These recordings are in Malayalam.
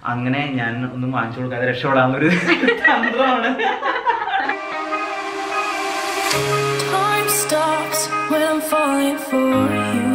അങ്ങനെ ഞാൻ ഒന്നും വാങ്ങിച്ചു കൊടുക്കാതെ രക്ഷപ്പെടാവുന്ന ഒരു തന്ത്രമാണ് Time stops when I'm falling for you.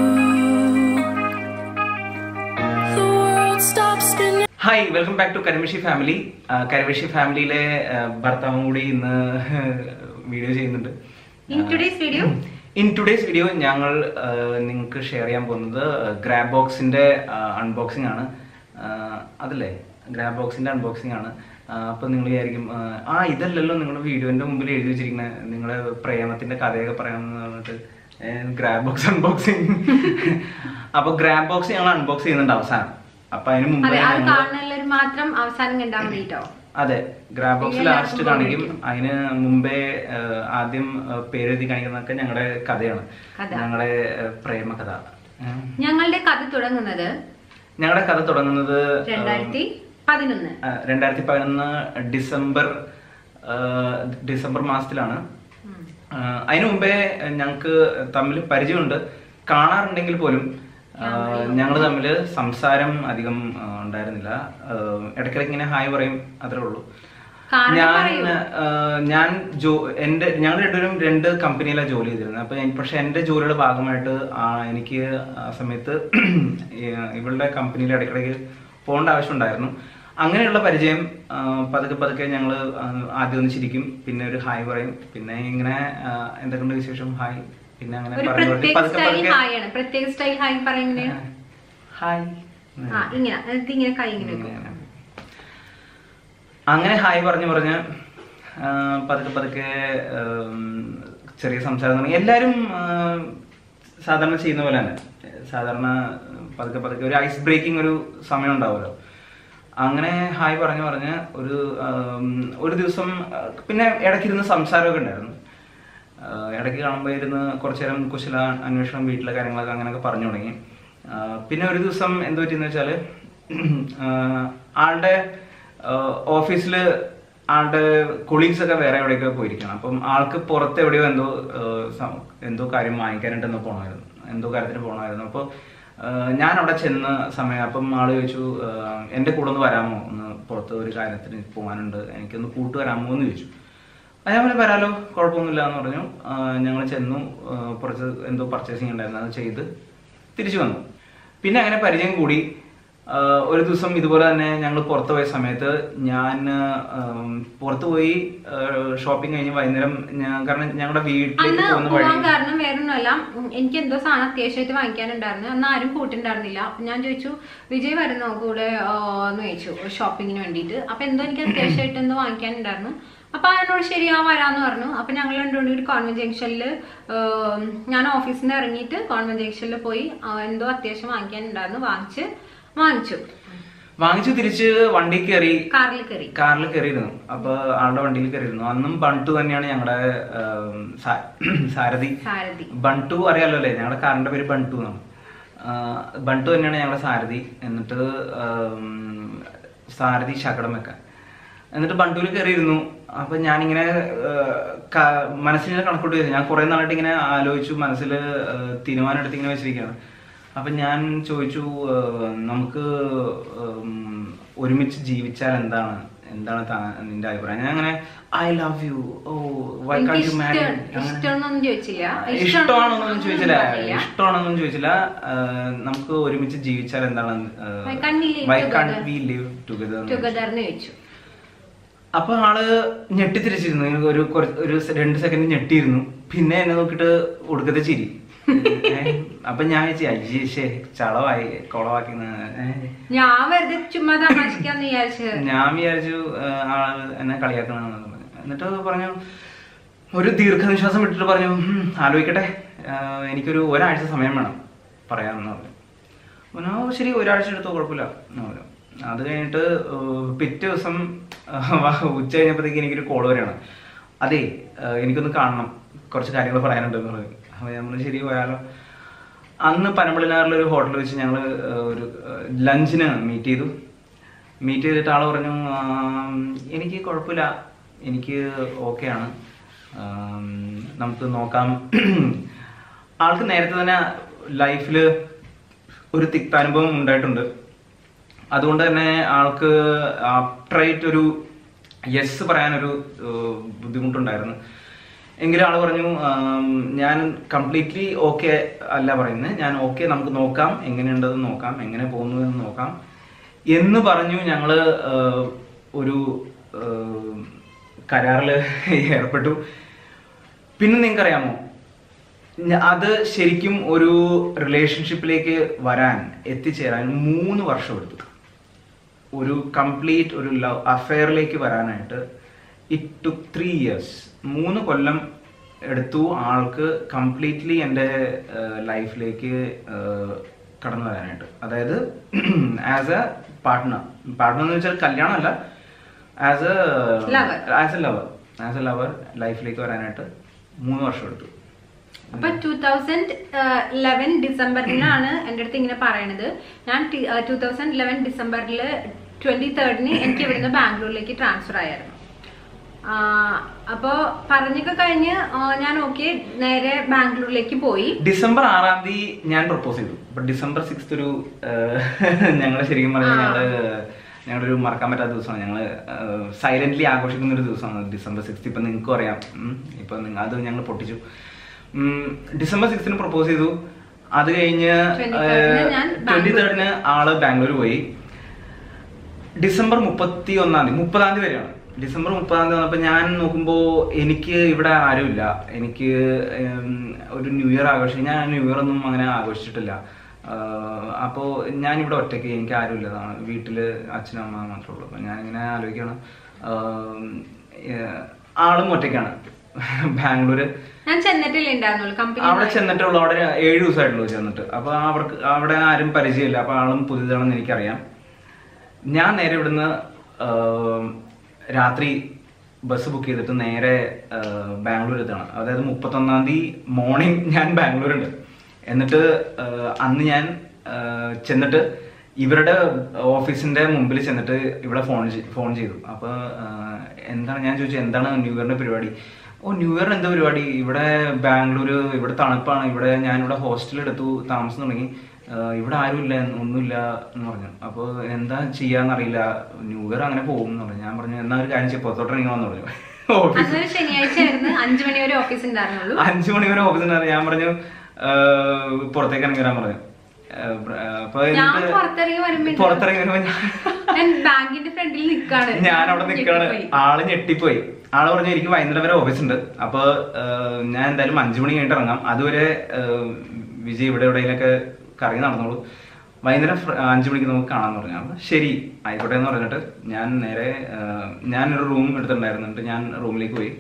The world stops spinning. Hi welcome back to കരിമിഷി ഫാമിലി കരിമിഷി ഫാമിലിയിലെ ഭർത്താവും കൂടി ഇന്ന് വീഡിയോ ചെയ്യുന്നുണ്ട് In today's video? In today's video ഞങ്ങൾ നിങ്ങൾക്ക് ഷെയർ ചെയ്യാൻ പോകുന്നത് ഗ്രാബ് ബോക്സിന്റെ അൺബോക്സിംഗ് ആണ് ആ, അതല്ലേ ഗ്രാബ് ബോക്സിന്റെ അൺബോക്സിംഗ് ആണ് ആ, അപ്പൊ നിങ്ങൾ വിചാരിക്കും ആ, ആ ഇതല്ലല്ലോ നിങ്ങളുടെ വീഡിയോന്റെ മുമ്പിൽ എഴുതി വെച്ചിരിക്കുന്നത് നിങ്ങളുടെ പ്രേമത്തിന്റെ കഥയൊക്കെ പറയാമെന്ന് പറഞ്ഞിട്ട് ഗ്രാബ് ബോക്സ് അൺബോക്സിംഗ് അപ്പൊ ഗ്രാബ് ബോക്സ് ഞങ്ങൾ അൺബോക്സ് ചെയ്യുന്നുണ്ട് അവസാനം അപ്പൊ അതിന് മുമ്പ് അതെ അത് ഞങ്ങൾ കാണുന്നതിലൊരു മാത്രം അവസാനം കണ്ടാൽ മതി കേട്ടോ അതെ ഗ്രാബ് ബോക്സ് ഇനി ലാസ്റ്റ് എല്ലാവർക്കും കാണിക്കും ഉപയോഗിക്കും. അതിന് മുമ്പേ ആ, ആദ്യം ആ, പേരെഴുതി കാണിക്കുന്നതൊക്കെ ഞങ്ങളുടെ കഥയാണ് കഥ. ഞങ്ങളുടെ ആ, പ്രേമകഥ ഉം. ഞങ്ങളുടെ കഥ തുടങ്ങുന്നത് ഞങ്ങളുടെ കഥ തുടങ്ങുന്നത് രണ്ടായിരത്തി പതിനൊന്ന് ആ, രണ്ടായിരത്തി പതിനൊന്ന് ഡിസംബർ ആ, ഡിസംബർ മാസത്തിലാണ് ആ, അതിനു മുമ്പേ ഞങ്ങൾക്ക് തമ്മിൽ പരിചയമുണ്ട് കാണാറുണ്ടെങ്കിൽ പോലും ഞങ്ങൾ തമ്മിൽ സംസാരം അധികം ആ, ഉണ്ടായിരുന്നില്ല ആ, ഇടയ്ക്കിടയ്ക്ക് ഇങ്ങനെ ഹായ് പറയും അത്രേ ഉള്ളൂ കാരണം ഞാൻ പറയൂ. ആ, ഞാൻ ജോ എന്റെ ഞങ്ങൾ രണ്ടുപേരും രണ്ട് കമ്പനിയിലാണ് ജോലി ചെയ്തിരുന്നത് അപ്പൊ ഞാൻ- പക്ഷെ എന്റെ ജോലിയുടെ ഭാഗമായിട്ട് ആ, എനിക്ക് ആ സമയത്ത് ഈ, ഇവളുടെ കമ്പനിയിൽ ഇടയ്ക്കിടയ്ക്ക് പോകേണ്ട ആവശ്യം ഉണ്ടായിരുന്നു അങ്ങനെയുള്ള പരിചയം ആ, പതുക്കെ പതുക്കെ ഞങ്ങൾ ആദ്യം ഒന്ന് ചിരിക്കും പിന്നെ ഒരു ഹായ് പറയും പിന്നെ ഇങ്ങനെ ആ, എന്തൊക്കെയുണ്ട് വിശേഷം ഹായ് പിന്നെ അങ്ങനെ ഒരു പറഞ്ഞു പ്രത്യേക പതുക്കെ സ്റ്റൈൽ പതുക്കെ ഹായ് ആണ് പ്രത്യേക സ്റ്റൈൽ ഹായ് പറയുന്നത് ഹായ് ആ ഇങ്ങനെ എന്നിട്ട് ഇങ്ങനെ കൈ ഇങ്ങനെ വെക്കും. ഇങ്ങനെ. അങ്ങനെ ഹായ് പറഞ്ഞു പറഞ്ഞ് ആ, പതുക്കെ പതുക്കെ ഉം, ചെറിയ സംസാരം തുടങ്ങി എല്ലാവരും ആ, സാധാരണ ചെയ്യുന്ന പോലെ തന്നെ സാധാരണ പതുക്കെ പതുക്കെ ഒരു ഐസ് ബ്രേക്കിംഗ് ഒരു സമയം ഉണ്ടാവുമല്ലോ അങ്ങനെ ഹായ് പറഞ്ഞു പറഞ്ഞ് ഒരു ഉം, ഒരു ദിവസം ആ, പിന്നെ ഇടയ്ക്കിരുന്ന് സംസാരമൊക്കെ ഉണ്ടായിരുന്നു ആ, ഇടയ്ക്ക് കാണുമ്പോൾ ഇരുന്ന് കുറച്ചു നേരം കുശല അന്വേഷണം വീട്ടിലെ കാര്യങ്ങളൊക്കെ അങ്ങനെയൊക്കെ പറഞ്ഞു തുടങ്ങി ആ, പിന്നെ ഒരു ദിവസം എന്ത് പറ്റിയെന്ന് വെച്ചാൽ ആളുടെ ഓഫീസിൽ ആളുടെ കൊളീഗ്സ് ഒക്കെ വേറെ എവിടെയൊക്കെ പോയിരിക്കണം അപ്പം ആൾക്ക് പുറത്ത് എവിടെയോ എന്തോ ആ, സം- എന്തോ കാര്യം വാങ്ങിക്കാനായിട്ട് എന്തോ പോകണമായിരുന്നു എന്തോ കാര്യത്തിന് പോകണമായിരുന്നു അപ്പോൾ ഞാൻ അവിടെ ചെന്ന സമയം അപ്പം ആള് ചോദിച്ചു ആ, എൻ്റെ കൂടെ ഒന്ന് വരാമോ ഒന്ന് പുറത്ത് ഒരു കാര്യത്തിന് പോകാനുണ്ട് എനിക്കൊന്ന് കൂട്ട് വരാമോ എന്ന് ചോദിച്ചു അത് ഞാൻ പറഞ്ഞു വരാലോ കുഴപ്പമൊന്നുമില്ല എന്ന് പറഞ്ഞു ഞങ്ങൾ ചെന്നു ആ, കുറച്ച് എന്തോ പർച്ചേസിങ് ഉണ്ടായിരുന്നു അത് ചെയ്ത് തിരിച്ചു വന്നു പിന്നെ അങ്ങനെ പരിചയം കൂടി ആ, ഒരു ദിവസം ഇതുപോലെ തന്നെ ഞങ്ങൾ പുറത്ത് പോയ സമയത്ത് ഞാൻ ആം, പുറത്ത് പോയി ഷോപ്പിംഗ് കഴിഞ്ഞ് വൈകുന്നേരം ഞാൻ കാരണം ഞങ്ങളുടെ വീട്ടിലേക്ക് അന്ന് പോകുന്ന വഴി പോവാൻ കാരണം വേറൊന്നുമല്ല ഉം, എനിക്ക് എന്തോ സാധനം അത്യാവശ്യമായിട്ട് വാങ്ങിക്കാനുണ്ടായിരുന്നു അന്ന് ആരും കൂട്ടുണ്ടായിരുന്നില്ല അപ്പൊ ഞാൻ ചോദിച്ചു വിജയ് വരുന്നോ കൂടെ ആ, എന്ന് ചോദിച്ചു ഷോപ്പിങ്ങിന് വേണ്ടിയിട്ട് അപ്പൊ എന്തോ എനിക്ക് അത്യാവശ്യമായിട്ട് എന്തോ വാങ്ങിക്കാനുണ്ടായിരുന്നു അപ്പൊ അതിനോട് ശരി ആ വരാന്ന് പറഞ്ഞു അപ്പൊ ഞങ്ങൾ രണ്ടുപേരും കൂടി കോൺവെന്റ് ജംഗ്ഷനിൽ ഞാൻ ഓഫീസിൽ നിന്ന് ഇറങ്ങിയിട്ട് കോൺവെന്റ് ജംഗ്ഷനിൽ പോയി ആ, എന്തോ അത്യാവശ്യം വാങ്ങിക്കാനുണ്ടായിരുന്നു വാങ്ങിച്ച് വാങ്ങിച്ചു വാങ്ങിച്ചു തിരിച്ച് വണ്ടി കയറി കാറിൽ കയറി കാറിൽ കയറിയിരുന്നു അപ്പൊ ആളുടെ വണ്ടിയിൽ കയറിയിരുന്നു അന്നും ബണ്ടു തന്നെയാണ് ഞങ്ങളുടെ ആം, സാ- സാരഥി സാരഥി ബണ്ടു അറിയാലോ അല്ലേ ഞങ്ങളുടെ കാറിന്റെ പേര് ബണ്ടു എന്നാണ് ആ, ബണ്ടു തന്നെയാണ് ഞങ്ങളുടെ സാരഥി എന്നിട്ട് ആം, സാരഥി ശകടം വെക്കാൻ എന്നിട്ട് ബണ്ടൂര് കയറിയിരുന്നു അപ്പൊ ഞാനിങ്ങനെ ആ, ക- മനസ്സിലിങ്ങനെ കണക്കൂട്ടി വെച്ചു ഞാൻ കുറെ നാളായിട്ട് ഇങ്ങനെ ആലോചിച്ചു മനസ്സിൽ തീരുമാനം എടുത്ത് ഇങ്ങനെ വെച്ചിരിക്കുകയാണ് അപ്പൊ ഞാൻ ചോദിച്ചു ആ, നമുക്ക് ഉം, ഒരുമിച്ച് ജീവിച്ചാൽ എന്താണ് എന്താണ് താ- നിന്റെ അഭിപ്രായം ഞാൻ അങ്ങനെ I love you oh why എനിക്ക് കാൺ യു മാരി ഇഷ്ടം ഇഷ്ടമാണെന്നൊന്നും ചോദിച്ചില്ല ഇഷ്ടമാണെന്നൊന്നും ചോദിച്ചില്ല പറഞ്ഞില്ല. ഇഷ്ടമാണെന്നൊന്നും ചോദിച്ചില്ല ആ, നമുക്ക് ഒരുമിച്ച് ജീവിച്ചാൽ എന്താണ് Why can't we live why can't together? We live together together എന്ന് ചോദിച്ചു അപ്പൊ ആള് ഞെട്ടിത്തിരിച്ചിരുന്നു എനിക്ക് ഒരു കുറച്ച് ഒരു സെ- രണ്ട് സെക്കൻഡ് ഞെട്ടിയിരുന്നു പിന്നെ എന്നെ നോക്കിട്ട് ഒടുക്കത്തെ ചിരി ഏ, അപ്പൊ ഞാൻ വിചാരിച്ചു അയ്യേ ശേ ചളവായി കൊളവാക്കി ഞാൻ വെറുതെ ചുമ്മാ തമാശിക്കാന്ന് വിചാരിച്ചത് ഞാൻ വിചാരിച്ചു ആ, ആള് എന്നെ കളിയാക്കണമെന്ന് പറഞ്ഞു എന്നിട്ട് പറഞ്ഞു ഒരു ദീർഘനിശ്വാസം വിട്ടിട്ട് പറഞ്ഞു "ഉം, ആലോചിക്കട്ടെ ആ, എനിക്കൊരു ഒരാഴ്ച സമയം വേണം പറയാമെന്ന് പറഞ്ഞു പറഞ്ഞു "ഓ, ശരി ഒരാഴ്ച എടുത്തോ കുഴപ്പമില്ല എന്ന് പറഞ്ഞു അത് കഴിഞ്ഞിട്ട് ഏഹ്, പിറ്റേ ദിവസം ഏഹ്, ഉച്ച കഴിഞ്ഞപ്പോഴത്തേക്ക് എനിക്കൊരു കോൾ വരികയാണ് അതെ ഏഹ്, എനിക്കൊന്ന് കാണണം കുറച്ച് കാര്യങ്ങൾ പറയാനുണ്ട് എന്ന് പറഞ്ഞു അപ്പോൾ ഞാൻ പറഞ്ഞു ശരി വരാലോ അന്ന് പനമ്പള്ളിനാറിലെ ഒരു ഹോട്ടലിൽ വെച്ച് ഞങ്ങൾ ഒരു ലഞ്ചിന് മീറ്റ് ചെയ്തു മീറ്റ് ചെയ്തിട്ട് ആൾ പറഞ്ഞു "ആം, എനിക്ക് കുഴപ്പമില്ല എനിക്ക് ഓക്കെയാണ് നമുക്ക് നോക്കാം ആൾക്ക് നേരത്തെ തന്നെ ലൈഫിൽ ഒരു തിക്താനുഭവം ഉണ്ടായിട്ടുണ്ട് അതുകൊണ്ട് തന്നെ ആൾക്ക് അപ്ട്രൈറ്റ് ഒരു യെസ് പറയാനൊരു ഏഹ്, ബുദ്ധിമുട്ടുണ്ടായിരുന്നു എങ്കിലും ആള് പറഞ്ഞു ആം, ഞാൻ കംപ്ലീറ്റ്ലി ഓക്കെ അല്ല പറയുന്നത് ഞാൻ ഓക്കെ നമുക്ക് നോക്കാം എങ്ങനെയുണ്ടെന്ന് നോക്കാം എങ്ങനെ പോകുന്നു എന്ന് നോക്കാം എന്ന് പറഞ്ഞു ഞങ്ങള് ഏഹ്, ഒരു ഏഹ്, കരാറില് ഏർപ്പെട്ടു പിന്നെ നിങ്ങൾക്കറിയാമോ ഞ- അത് ശരിക്കും ഒരു റിലേഷൻഷിപ്പിലേക്ക് വരാൻ എത്തിച്ചേരാൻ മൂന്ന് വർഷം എടുത്തു ഒരു കംപ്ലീറ്റ് ഒരു ലവ് അഫെയറിലേക്ക് വരാനായിട്ട് ഇറ്റ് ടു ത്രീ ഇയേഴ്സ് മൂന്ന് കൊല്ലം എടുത്തു ആൾക്ക് കംപ്ലീറ്റ്ലി എൻ്റെ ലൈഫിലേക്ക് കടന്നു വരാനായിട്ട് അതായത് ആസ് എ പാർട്ട്ണർ പാർട്ട്ണർ എന്ന് വെച്ചാൽ കല്യാണമല്ല as a Lover. As a lover as a lover ലൈഫിലേക്ക് വരാനായിട്ട് മൂന്ന് വർഷം എടുത്തു അപ്പൊ ടൂ തൗസൻഡ് ഇലവൻ ഡിസംബറിനാണ് എൻ്റെ അടുത്ത് ഇങ്ങനെ പറയണത് ഞാൻ ടൂ തൗസൻഡ് ഇലവൻ ഡിസംബറിൽ ട്വന്റി തേർഡിന് എനിക്ക് ഇവിടുന്ന് ബാംഗ്ലൂരിലേക്ക് ട്രാൻസ്ഫർ ആയിരുന്നു ആ, അപ്പോ പറഞ്ഞൊക്കെ കഴിഞ്ഞ് ആ, ഞാൻ ഓക്കെ നേരെ ബാംഗ്ലൂരിലേക്ക് പോയി ഡിസംബർ ആറാം തീയതി ഞാൻ പ്രപ്പോസ് ചെയ്തു അപ്പൊ ഡിസംബർ സിക്സ് ഒരു ഞങ്ങൾ ശരിക്കും പറഞ്ഞാൽ ആ. ഞങ്ങള് ഞങ്ങളുടെ ഒരു മറക്കാൻ പറ്റാത്ത ദിവസമാണ് ഞങ്ങൾ സൈലന്റ്ലി ആഘോഷിക്കുന്ന ഒരു ദിവസമാണ് ഡിസംബർ സിക്സ് ഇപ്പൊ നിങ്ങൾക്കും അറിയാം ഉം. ഇപ്പൊ നിങ്ങ- അത് ഞങ്ങൾ പൊട്ടിച്ചു ഉം, ഡിസംബർ സിക്സിന് പ്രപ്പോസ് ചെയ്തു അത് കഴിഞ്ഞ് 23rd ന് ഞാൻ ട്വന്റി ബാംഗ്ലൂർ. തേർഡിന് ആള് ബാംഗ്ലൂർ പോയി ഡിസംബർ മുപ്പത്തി ഒന്നാം തീയതി മുപ്പതാം തീയതി വരെയാണ് ഡിസംബർ മുപ്പതാം തീയതി വന്നപ്പോൾ ഞാൻ നോക്കുമ്പോൾ എനിക്ക് ഇവിടെ ആരുമില്ല എനിക്ക് ഉം, ഒരു ന്യൂ ഇയർ ആഘോഷിക്കും ഞാൻ ന്യൂ ഇയർ ഒന്നും അങ്ങനെ ആഘോഷിച്ചിട്ടില്ല അപ്പോൾ ഞാൻ ഇവിടെ ഒറ്റയ്ക്ക് എനിക്ക് ആരുമില്ല വീട്ടിൽ അച്ഛനും അമ്മ മാത്രമേ ഉള്ളൂ അപ്പോൾ ഞാനിങ്ങനെ ആലോചിക്കണം ആം, ഏഹ്, ആളും ഒറ്റയ്ക്കാണ് ബാംഗ്ലൂര് ഞാൻ ചെന്നിട്ടില്ല ഉണ്ടായിരുന്നുള്ളൂ കമ്പനി അവിടെ ചെന്നിട്ടുള്ളൂ അവിടെ ഏഴ് ദിവസമായിട്ടുള്ളൂ ചെന്നിട്ട് അപ്പൊ അവർക്ക് അവിടെ ആരും പരിചയമില്ല അപ്പൊ ആളും പുതിയതാണെന്ന് എനിക്കറിയാം ഞാൻ നേരെ ഇവിടുന്ന് ആം, രാത്രി ബസ് ബുക്ക് ചെയ്തിട്ട് നേരെ ആ, ബാംഗ്ലൂർ എത്താണ് അതായത് മുപ്പത്തൊന്നാം തീയതി മോർണിംഗ് ഞാൻ ബാംഗ്ലൂരുണ്ട് എന്നിട്ട് ആ, അന്ന് ഞാൻ ആ, ചെന്നിട്ട് ഇവരുടെ ഓഫീസിന്റെ മുമ്പിൽ ചെന്നിട്ട് ഇവിടെ ഫോൺ ചെയ്- ഫോൺ ചെയ്തു അപ്പൊ ആ, എന്താണ് ഞാൻ ചോദിച്ചു എന്താണ് ന്യൂ ഇയറിന്റെ പരിപാടി ഓ ന്യൂ ഇയറിന് എന്താ പരിപാടി ഇവിടെ ബാംഗ്ലൂര് ഇവിടെ തണുപ്പാണ് ഇവിടെ ഞാനിവിടെ ഹോസ്റ്റൽ എടുത്തു താമസം തുടങ്ങി ആ, ഇവിടെ ആരുമില്ല ഒന്നുമില്ല എന്ന് പറഞ്ഞു അപ്പോൾ എന്താ ചെയ്യാന്നറിയില്ല ന്യൂ ഇയർ അങ്ങനെ പോകും എന്ന് പറഞ്ഞു ഞാൻ പറഞ്ഞു എന്നാ ഒരു കാര്യം ചെയ്യും പുറത്തോട്ട് ഇറങ്ങണമെന്ന് പറഞ്ഞു ഓഫീസ് അന്നൊരു ശനിയാഴ്ച ആയിരുന്നു അഞ്ചു മണി വരെ ഓഫീസ് ഉണ്ടായിരുന്നുള്ളൂ അഞ്ചു മണി വരെ ഓഫീസിൽ ഞാൻ പറഞ്ഞു ആ, പുറത്തേക്ക് ഇറങ്ങി വരാൻ പറഞ്ഞു ആ, അപ്പൊ ഞാൻ എന്നിട്ട് പുറത്തിറങ്ങി വരുമ്പോ പുറത്തിറങ്ങി വരുമ്പോ ഞാൻ ഞാൻ ബാങ്കിന്റെ ഫ്രണ്ടിൽ നിൽക്കാണ് ഞാൻ അവിടെ നിൽക്കാണ് ഞെട്ടിപ്പോയി. ആള് ഞെട്ടിപ്പോയി ആള് പറഞ്ഞു എനിക്ക് വൈകുന്നേരം വരെ ഓഫീസ് ഉണ്ട് അപ്പൊ ഏഹ്, ഞാൻ എന്തായാലും അഞ്ചു മണി കഴിഞ്ഞിട്ട് ഇറങ്ങാം അതുവരെ ഏഹ്, വിജയ് ഇവിടെ എവിടെയെങ്കിലൊക്കെ കറങ്ങി നടന്നോളൂ വൈകുന്നേരം ഫ്ര- അഞ്ചു മണിക്ക് നമുക്ക് കാണാന്ന് പറഞ്ഞു അപ്പൊ ശരി ആയിക്കോട്ടെ എന്ന് പറഞ്ഞിട്ട് ഞാൻ നേരെ ഏഹ്, ഞാനൊരു റൂം എടുത്തിട്ടുണ്ടായിരുന്നു എന്നിട്ട് ഞാൻ റൂമിലേക്ക് പോയി